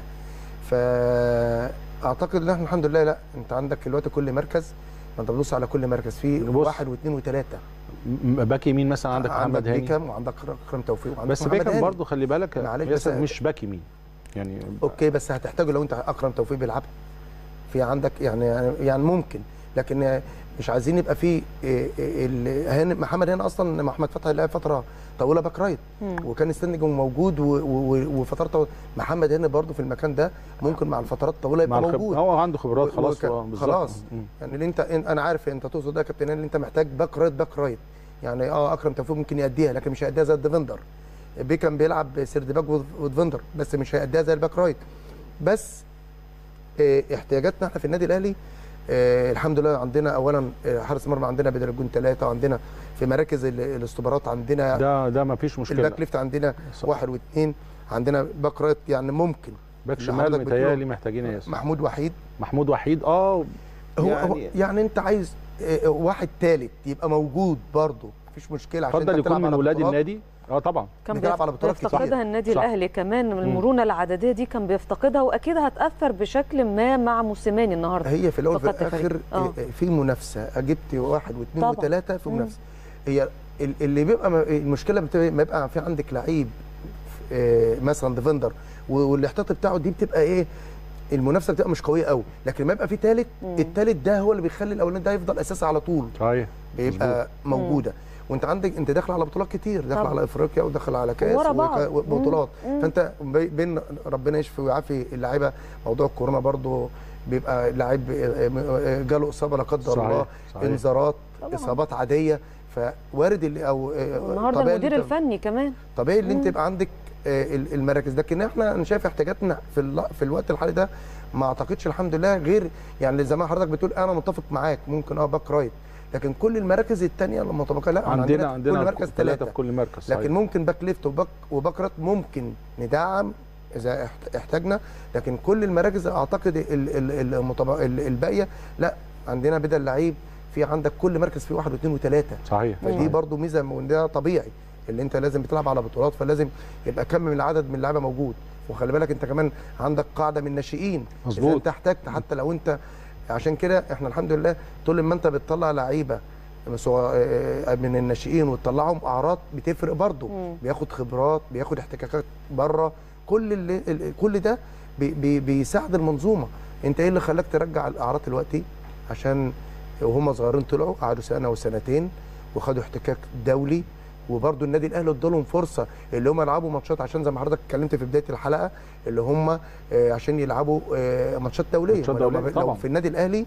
فاعتقد ان احنا الحمد لله لا انت عندك دلوقتي كل مركز ما انت بتبص على كل مركز في واحد واثنين وثلاثه م- باك يمين مثلا عندك محمد هاني بيكم وعندك اكرم توفيق وعندك بس محمد بيكم هاني. برضه خلي بالك معلش ياسر بس- مش باك يمين يعني اوكي بس هتحتاجه لو انت اكرم توفيق بيلعب في عندك يعني يعني ممكن لكن مش عايزين يبقى في إيه إيه ال- هاني محمد هاني اصلا محمد فتحي لعب فتره طويله باك رايت مم. وكان ستاندنج موجود و- و- وفترات طويلة. محمد هاني برضه في المكان ده ممكن مع الفترات الطويله يبقى مع الخب- موجود هو عنده خبرات و- خلاص وك- هو بالظبط. خلاص مم. يعني اللي انت إن- انا عارف انت تقصد ده يا كابتن هاني اللي انت محتاج باك رايت باك رايت يعني اه اكرم توفيق ممكن يأديها لكن مش هيأديها زي الديفندر بيكم بيلعب سيرد باك ود- وديفندر بس مش هيأديها زي الباك رايت بس اه احتياجاتنا احنا في النادي الاهلي اه الحمد لله عندنا اولا اه حارس مرمى عندنا بدل الجون ثلاثه وعندنا في مراكز ال- الاستوبرات عندنا ده ده ما فيش مشكله الباك ليفت عندنا واحد واثنين عندنا باك رايت يعني ممكن باك اللي شمال حضرتك بتقوله. متهيألي محتاجين يا ياسر محمود وحيد محمود وحيد اه هو يعني يعني, يعني انت عايز اه، واحد ثالث يبقى موجود برضه مفيش مشكله عشان اتفضل انت يكون بتلعب من على ولاد بطولات. النادي اه طبعا كان بتلعب على بطولات كتير. بيفتقدها النادي صح. الاهلي كمان المرونه العدديه دي كان بيفتقدها واكيد هتاثر بشكل ما مع موسيماني النهارده هي في الاول وفي فقدت الاخر فريق. اه اه، في منافسه جبت واحد واثنين طبعا. وثلاثه في مم. منافسه هي ال- اللي بيبقى م- المشكله بتبقى ما يبقى في عندك لعيب اه، مثلا ديفندر و- والاحتياطي بتاعه دي بتبقى ايه المنافسه بتبقى مش قويه قوي لكن ما يبقى في ثالث الثالث ده هو اللي بيخلي الاولاني ده يفضل اساسي على طول صحيح بيبقى مظبوط. موجوده وانت عندك انت داخل على بطولات كتير داخل طبعا. على افريقيا وداخل على كاس ورا بعض. وك- وبطولات مم. مم. فانت بي- بين ربنا يشفي ويعافي اللعيبه موضوع الكورونا برضو بيبقى لعيب جاله اصابه لا قدر صحيح، الله صحيح. انذارات طبعا. اصابات عاديه فوارد اللي او النهارده طبيعي المدير اللي انت- الفني كمان طبيعي اللي مم. انت يبقى عندك آه، ال- المراكز لكن احنا انا شايف احتياجاتنا في ال- في الوقت الحالي ده ما اعتقدش الحمد لله غير يعني زي ما حضرتك بتقول انا متفق معاك ممكن اه باك رايت لكن كل المراكز الثانيه لما متبقى لا عندنا في كل عندنا مركز ثلاثه ثلاثه في كل مركز صحيح. لكن ممكن باك ليفت وباك وباك رايت ممكن ندعم اذا احت- احتاجنا لكن كل المراكز اعتقد ال- ال- المتب- ال- الباقيه لا عندنا بدل لعيب في عندك كل مركز فيه واحد واثنين وثلاثه صحيح فدي صحيح. برضو ميزه وده طبيعي اللي انت لازم بتلعب على بطولات فلازم يبقى كم من العدد من اللعيبه موجود وخلي بالك انت كمان عندك قاعده من الناشئين مظبوط. اذا انت احتجت حتى لو انت عشان كده احنا الحمد لله طول ما انت بتطلع لعيبه سواء، آه، من الناشئين وتطلعهم اعراض بتفرق برضو مم. بياخد خبرات بياخد احتكاكات بره كل اللي ال- كل ده بي بي بيساعد المنظومه انت ايه اللي خلاك ترجع الاعراض دلوقتي عشان وهم صغيرين طلعوا قعدوا سنه وسنتين وخدوا احتكاك دولي وبرضه النادي الاهلي ادالهم فرصه اللي هم يلعبوا ماتشات عشان زي ما حضرتك اتكلمت في بدايه الحلقه اللي هم آه، عشان يلعبوا آه، ماتشات دوليه ماتشات ولو دولية، ما- لو طبعا. في النادي الاهلي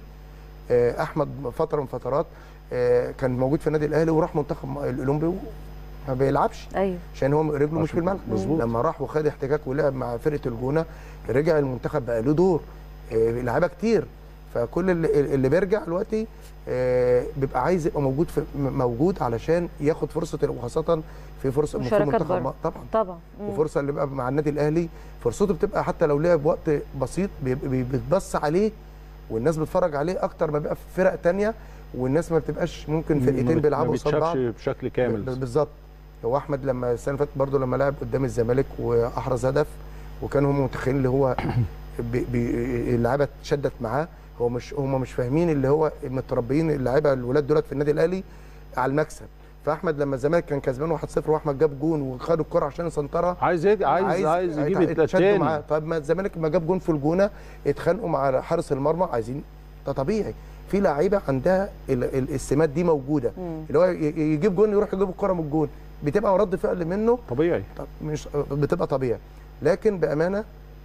آه، احمد فتره من فترات آه، كان موجود في النادي الاهلي وراح منتخب الاولمبي ما بيلعبش ايوه عشان هو رجله مش في الملعب مظبوط. لما راح وخد احتكاك ولعب مع فرقه الجونه رجع المنتخب بقى له دور آه، لعيبه كتير فكل اللي, اللي بيرجع دلوقتي آه، بيبقى عايز يبقى موجود في م- موجود علشان ياخد فرصه وخاصه في فرصه في مشاركات منتخب بره م- طبعا طبعا مم. وفرصه اللي بقى مع النادي الاهلي فرصته بتبقى حتى لو لعب وقت بسيط بيبقى- بي- بيتبص عليه والناس بتتفرج عليه اكتر ما بيبقى في فرق تانية والناس ما بتبقاش ممكن ما فرقتين بت- بيلعبوا ما قصاد بعض بيتشافش بشكل كامل ب- بالظبط هو احمد لما السنه اللي فاتت برضه لما لعب قدام الزمالك واحرز هدف وكانوا هم متخيلين اللي هو بي بي اللعيبه اتشدت معاه هو مش هم مش فاهمين اللي هو متربيين اللعيبه الولاد دولت في النادي الاهلي على المكسب فاحمد لما الزمالك كان كسبان 1-0 واحمد جاب جون وخد الكره عشان يسنطرها عايز يد- عايز عايز يجيب اتشدوا التاني معاه طب ما الزمالك ما جاب جون في الجونه اتخانقوا مع حارس المرمى عايزين ده طبيعي في لعيبه عندها ال- ال- السمات دي موجوده مم. اللي هو ي- ي- يجيب جون يروح يجيب الكره من الجون بتبقى رد فعل منه طبيعي طب مش بتبقى طبيعي لكن بامانه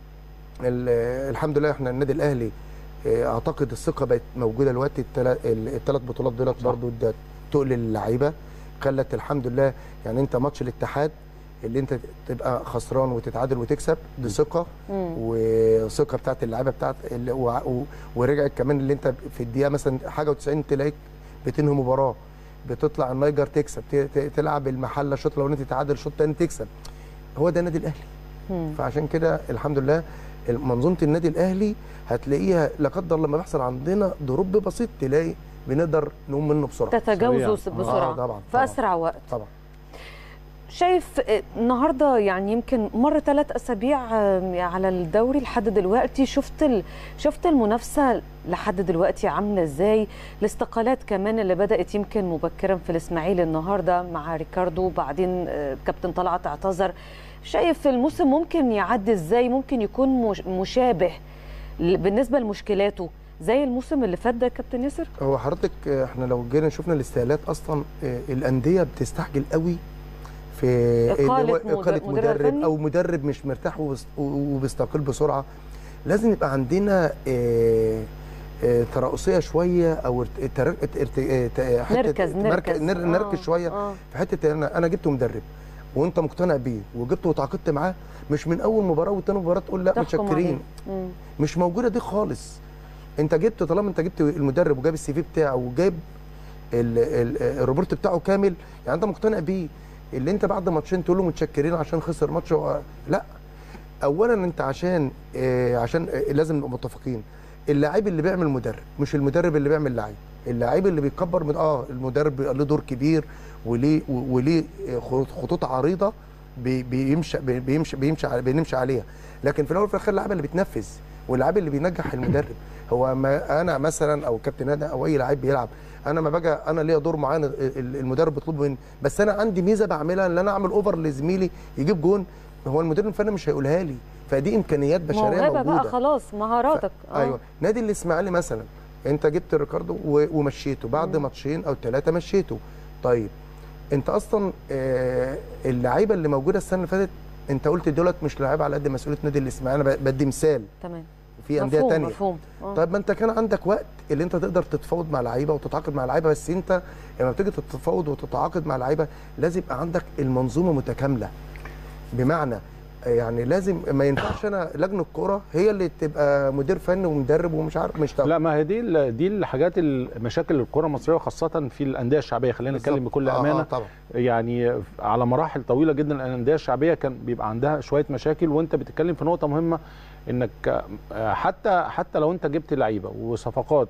ال- الحمد لله احنا النادي الاهلي اه، اعتقد الثقه بقت موجوده دلوقتي الثلاث بطولات دولت برضو ده تقل اللعيبه خلت الحمد لله يعني انت ماتش الاتحاد اللي انت تبقى خسران وتتعادل وتكسب دي ثقه مم. وثقه بتاعت اللعيبه بتاعت اللي و- و- ورجعت كمان اللي انت في الدقيقه مثلا حاجه و90 تلاقيك بتنهي مباراه بتطلع النيجر تكسب ت- ت- تلعب المحله شوط لو انت تتعادل شوط تاني تكسب هو ده النادي الاهلي مم. فعشان كده الحمد لله منظومه النادي الاهلي هتلاقيها لا قدر لما بيحصل عندنا دروب بسيط تلاقي بنقدر نقوم منه بسرعه تتجاوزوا سريع. بسرعه آه طبعا في اسرع وقت طبعا شايف آه، النهارده يعني يمكن مر ثلاث اسابيع آه، على الدوري لحد دلوقتي شفت ال... شفت المنافسه لحد دلوقتي عامله ازاي الاستقالات كمان اللي بدات يمكن مبكرا في الاسماعيلي النهارده مع ريكاردو بعدين آه، كابتن طلعت اعتذر شايف الموسم ممكن يعدي ازاي ممكن يكون مش... مشابه ل- بالنسبه لمشكلاته زي الموسم اللي فات ده يا كابتن ياسر هو حضرتك آه، احنا لو جينا شفنا الاستقالات اصلا آه، الانديه بتستعجل قوي في إقالة اللي هو مد- اقاله مدرب مدرب فني؟ او مدرب مش مرتاح وبس- وبيستقيل بسرعه لازم يبقى عندنا آه، آه، ترأسية شوية أو ارت- تر- ارت- آه، ت- حتة نركز- مركز- نركز. نر- آه، نركز شوية آه. في حتة أنا أنا جبت مدرب وأنت مقتنع بيه وجبته وتعاقدت معاه مش من أول مباراة وتاني مباراة تقول لا تحكم متشكرين عليه. مم. مش موجوده دي خالص انت جبت طالما انت جبت المدرب وجاب السي في بتاعه وجايب ال- ال- الروبورت بتاعه كامل يعني انت مقتنع بيه اللي انت بعد ماتشين تقول له متشكرين عشان خسر ماتش هو- لا اولا انت عشان آه، عشان آه، لازم نبقى متفقين اللاعب اللي بيعمل مدرب مش المدرب اللي بيعمل لعيب اللاعب اللي بيكبر من اه المدرب بيبقى له دور كبير وليه و- وليه آه، خطوط- خطوط عريضه بي- بيمشي بي- بيمشي بيمشي على- بنمشي عليها لكن في الاول وفي الاخر اللعيبه اللي بتنفذ واللاعب اللي بينجح المدرب هو ما انا مثلا او كابتن ادم او اي لعيب بيلعب انا ما باجي انا ليا دور معين ال- ال- المدرب بيطلبه مني بس انا عندي ميزه بعملها ان انا اعمل اوفر لزميلي يجيب جون هو المدير الفني مش هيقولها لي فدي امكانيات بشريه موهبه موجوده بقى خلاص مهاراتك آه. ايوه نادي الاسماعيلي مثلا انت جبت ريكاردو و- ومشيته بعد ماتشين او ثلاثه مشيته طيب انت اصلا آه، اللعيبه اللي موجوده السنه اللي فاتت انت قلت دولت مش لعيبه على قد مسؤوليه نادي الاسماعيلي انا ب- بدي مثال تمام في انديه مفهوم، تانية مفهوم آه. طيب ما انت كان عندك وقت اللي انت تقدر تتفاوض مع لعيبه وتتعاقد مع لعيبه بس انت لما بتيجي تتفاوض وتتعاقد مع لعيبه لازم يبقى عندك المنظومه متكامله بمعنى يعني لازم ما ينفعش انا لجنه الكوره هي اللي تبقى مدير فني ومدرب ومش عارف مش لا ما هي دي ال- دي الحاجات المشاكل الكره المصريه وخاصه في الانديه الشعبيه خلينا نتكلم بالظبط. بكل آه، آه، امانه طبعا. يعني على مراحل طويله جدا الانديه الشعبيه كان بيبقى عندها شويه مشاكل وانت بتتكلم في نقطه مهمه انك آه، حتى حتى لو انت جبت لعيبه وصفقات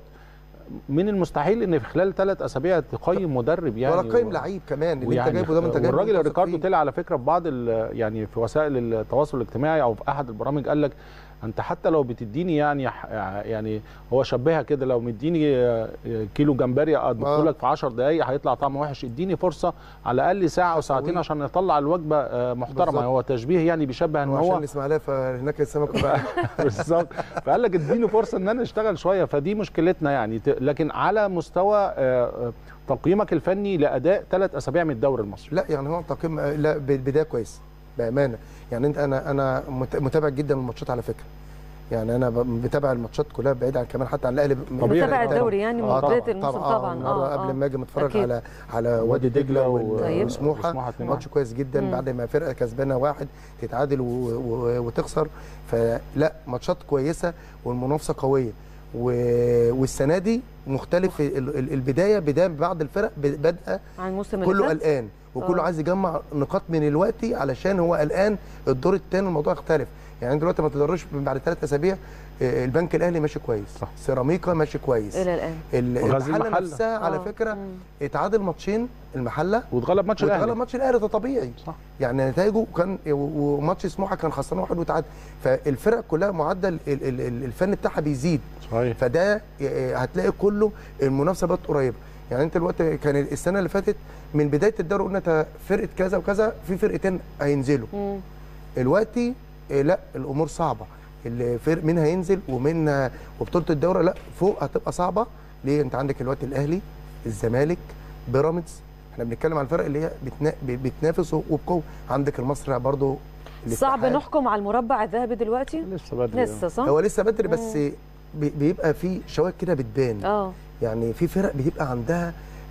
من المستحيل ان في خلال ثلاث اسابيع تقيم مدرب يعني ولا قيم لعيب كمان اللي انت ويعني جايبه ده ما انت جايبه والراجل واثق ريكاردو فيه. طلع على فكره في بعض ال- يعني في وسائل التواصل الاجتماعي او في احد البرامج قال لك انت حتى لو بتديني يعني ح- يعني هو شبهها كده لو مديني آه، كيلو جمبري اطبخه آه. لك في 10 دقائق هيطلع طعمه وحش اديني فرصه على الاقل ساعه او ساعتين أسويه. عشان نطلع الوجبه آه، محترمه بالظبط. هو تشبيه يعني بيشبه ان وعشان هو الاسماعيليه فهناك السمك بقى بالظبط فقال لك اديني فرصه ان انا اشتغل شويه فدي مشكلتنا يعني ت- لكن على مستوى آه، آه، تقييمك الفني لاداء ثلاث اسابيع من الدوري المصري لا يعني هو تقييم لا ب- بدايه كويس بامانه يعني انت انا انا مت- متابع جدا الماتشات على فكره يعني انا ب- بتابع الماتشات كلها بعيد عن كمان حتى عن الاهلي طبيعي. متابع الدوري يعني من آه بداية طبعاً، الموسم طبعا, طبعاً. مره آه، قبل آه. ما اجي متفرج أكيد. على على وادي دجله وال- طيب. وسموحه وسموحة اتنين ماتش واحد. كويس جدا مم. بعد ما فرقه كسبانه واحد تتعادل و... و... وتخسر فلا ماتشات كويسه والمنافسه قويه و... والسنه دي مختلف ال- ال- البدايه بدايه بعض الفرق ب- بادئه عن الموسم اللي كله فات قلقان وكله آه. عايز يجمع نقاط من الوقت علشان هو قلقان الدور الثاني الموضوع اختلف يعني انت دلوقتي ما تقدرش بعد ثلاث اسابيع آه، البنك الاهلي ماشي كويس صح. سيراميكا ماشي كويس الى الان ال- وغازي المحله المحلة. نفسها على آه. فكره اتعادل ماتشين المحله واتغلب ماتش الاهلي واتغلب ماتش الاهلي ده طبيعي صح. يعني نتائجه كان و- وماتش سموحه كان خسران واحد وتعادل فالفرق كلها معدل ال- ال- ال- الفن بتاعها بيزيد صحيح فده آه، هتلاقي كله المنافسه بقت قريبه يعني انت دلوقتي كان السنه اللي فاتت من بدايه الدوري قلنا تا- فرقه كذا وكذا في فرقتين هينزلوا مم. دلوقتي آه، لا الامور صعبه الفرق مين هينزل ومين وبطوله الدوري لا فوق هتبقى صعبه ليه انت عندك دلوقتي الاهلي الزمالك بيراميدز احنا بنتكلم عن الفرق اللي هي بتنا... بتنافس وبقوه عندك المصري برضو صعب الاتحاد. نحكم علال المربع الذهبي دلوقتي لسه بدري لسه صح هو لسه بدري بس بي- بيبقى في شواهد كده بتبان اه يعني في فرق بيبقى عندها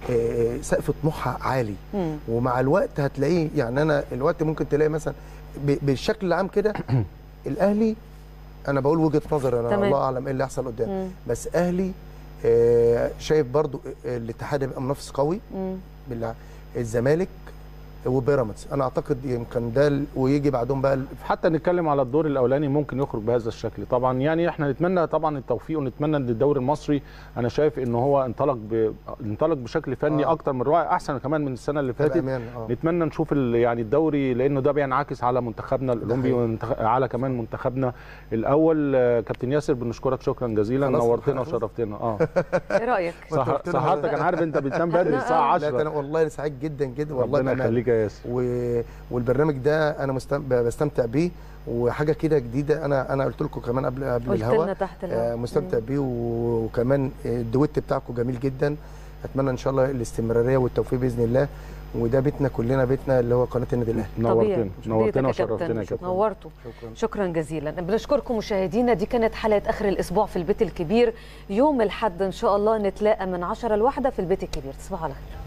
آه، سقف طموحها عالي مم. ومع الوقت هتلاقيه يعني انا الوقت ممكن تلاقي مثلا ب- بالشكل العام كده الاهلي انا بقول وجهه نظري انا تمام. الله اعلم ايه اللي هيحصل قدام مم. بس اهلي آه، شايف برضو الاتحاد هيبقى منافس قوي مم. بالله الزمالك وبيراميدز انا اعتقد يمكن ده ال- ويجي بعدهم بقى ال- حتى نتكلم على الدور الاولاني ممكن يخرج بهذا الشكل طبعا يعني احنا نتمنى طبعا التوفيق ونتمنى ان الدوري المصري انا شايف ان هو انطلق ب... انطلق بشكل فني آه. آه. اكتر من رائع احسن كمان من السنه اللي فاتت بأمانة، آه. نتمنى نشوف ال... يعني الدوري لانه ده بينعكس على منتخبنا الاولمبي حقيقي. ومنتخ... على كمان منتخبنا الاول آه، كابتن ياسر بنشكرك شكرا جزيلا خلاص، نورتنا خلاص. وشرفتنا اه ايه رايك صح... سهرتك انا عارف انت بتنام بدري الساعه لا ده 10 انا والله سعيد جدا جدا والله ربنا بأمانة. يخليك يا ياسر و... والبرنامج ده انا مستم... بستمتع بيه وحاجه كده جديده انا انا قلت لكم كمان قبل قبل قلت الهوا لنا تحت الهوا. آه مستمتع مم. بيه و- وكمان الدويت بتاعكم جميل جدا اتمنى ان شاء الله الاستمراريه والتوفيق باذن الله وده بيتنا كلنا بيتنا اللي هو قناه النادي الاهلي طبيعي. نورتنا بيتك يا وشرفتنا كابتن. يا كابتن نورتوا شكرا شكرا جزيلا بنشكركم مشاهدينا دي كانت حلقه اخر الاسبوع في البيت الكبير يوم الاحد ان شاء الله نتلاقى من 10 لواحدة في البيت الكبير تصبحوا على خير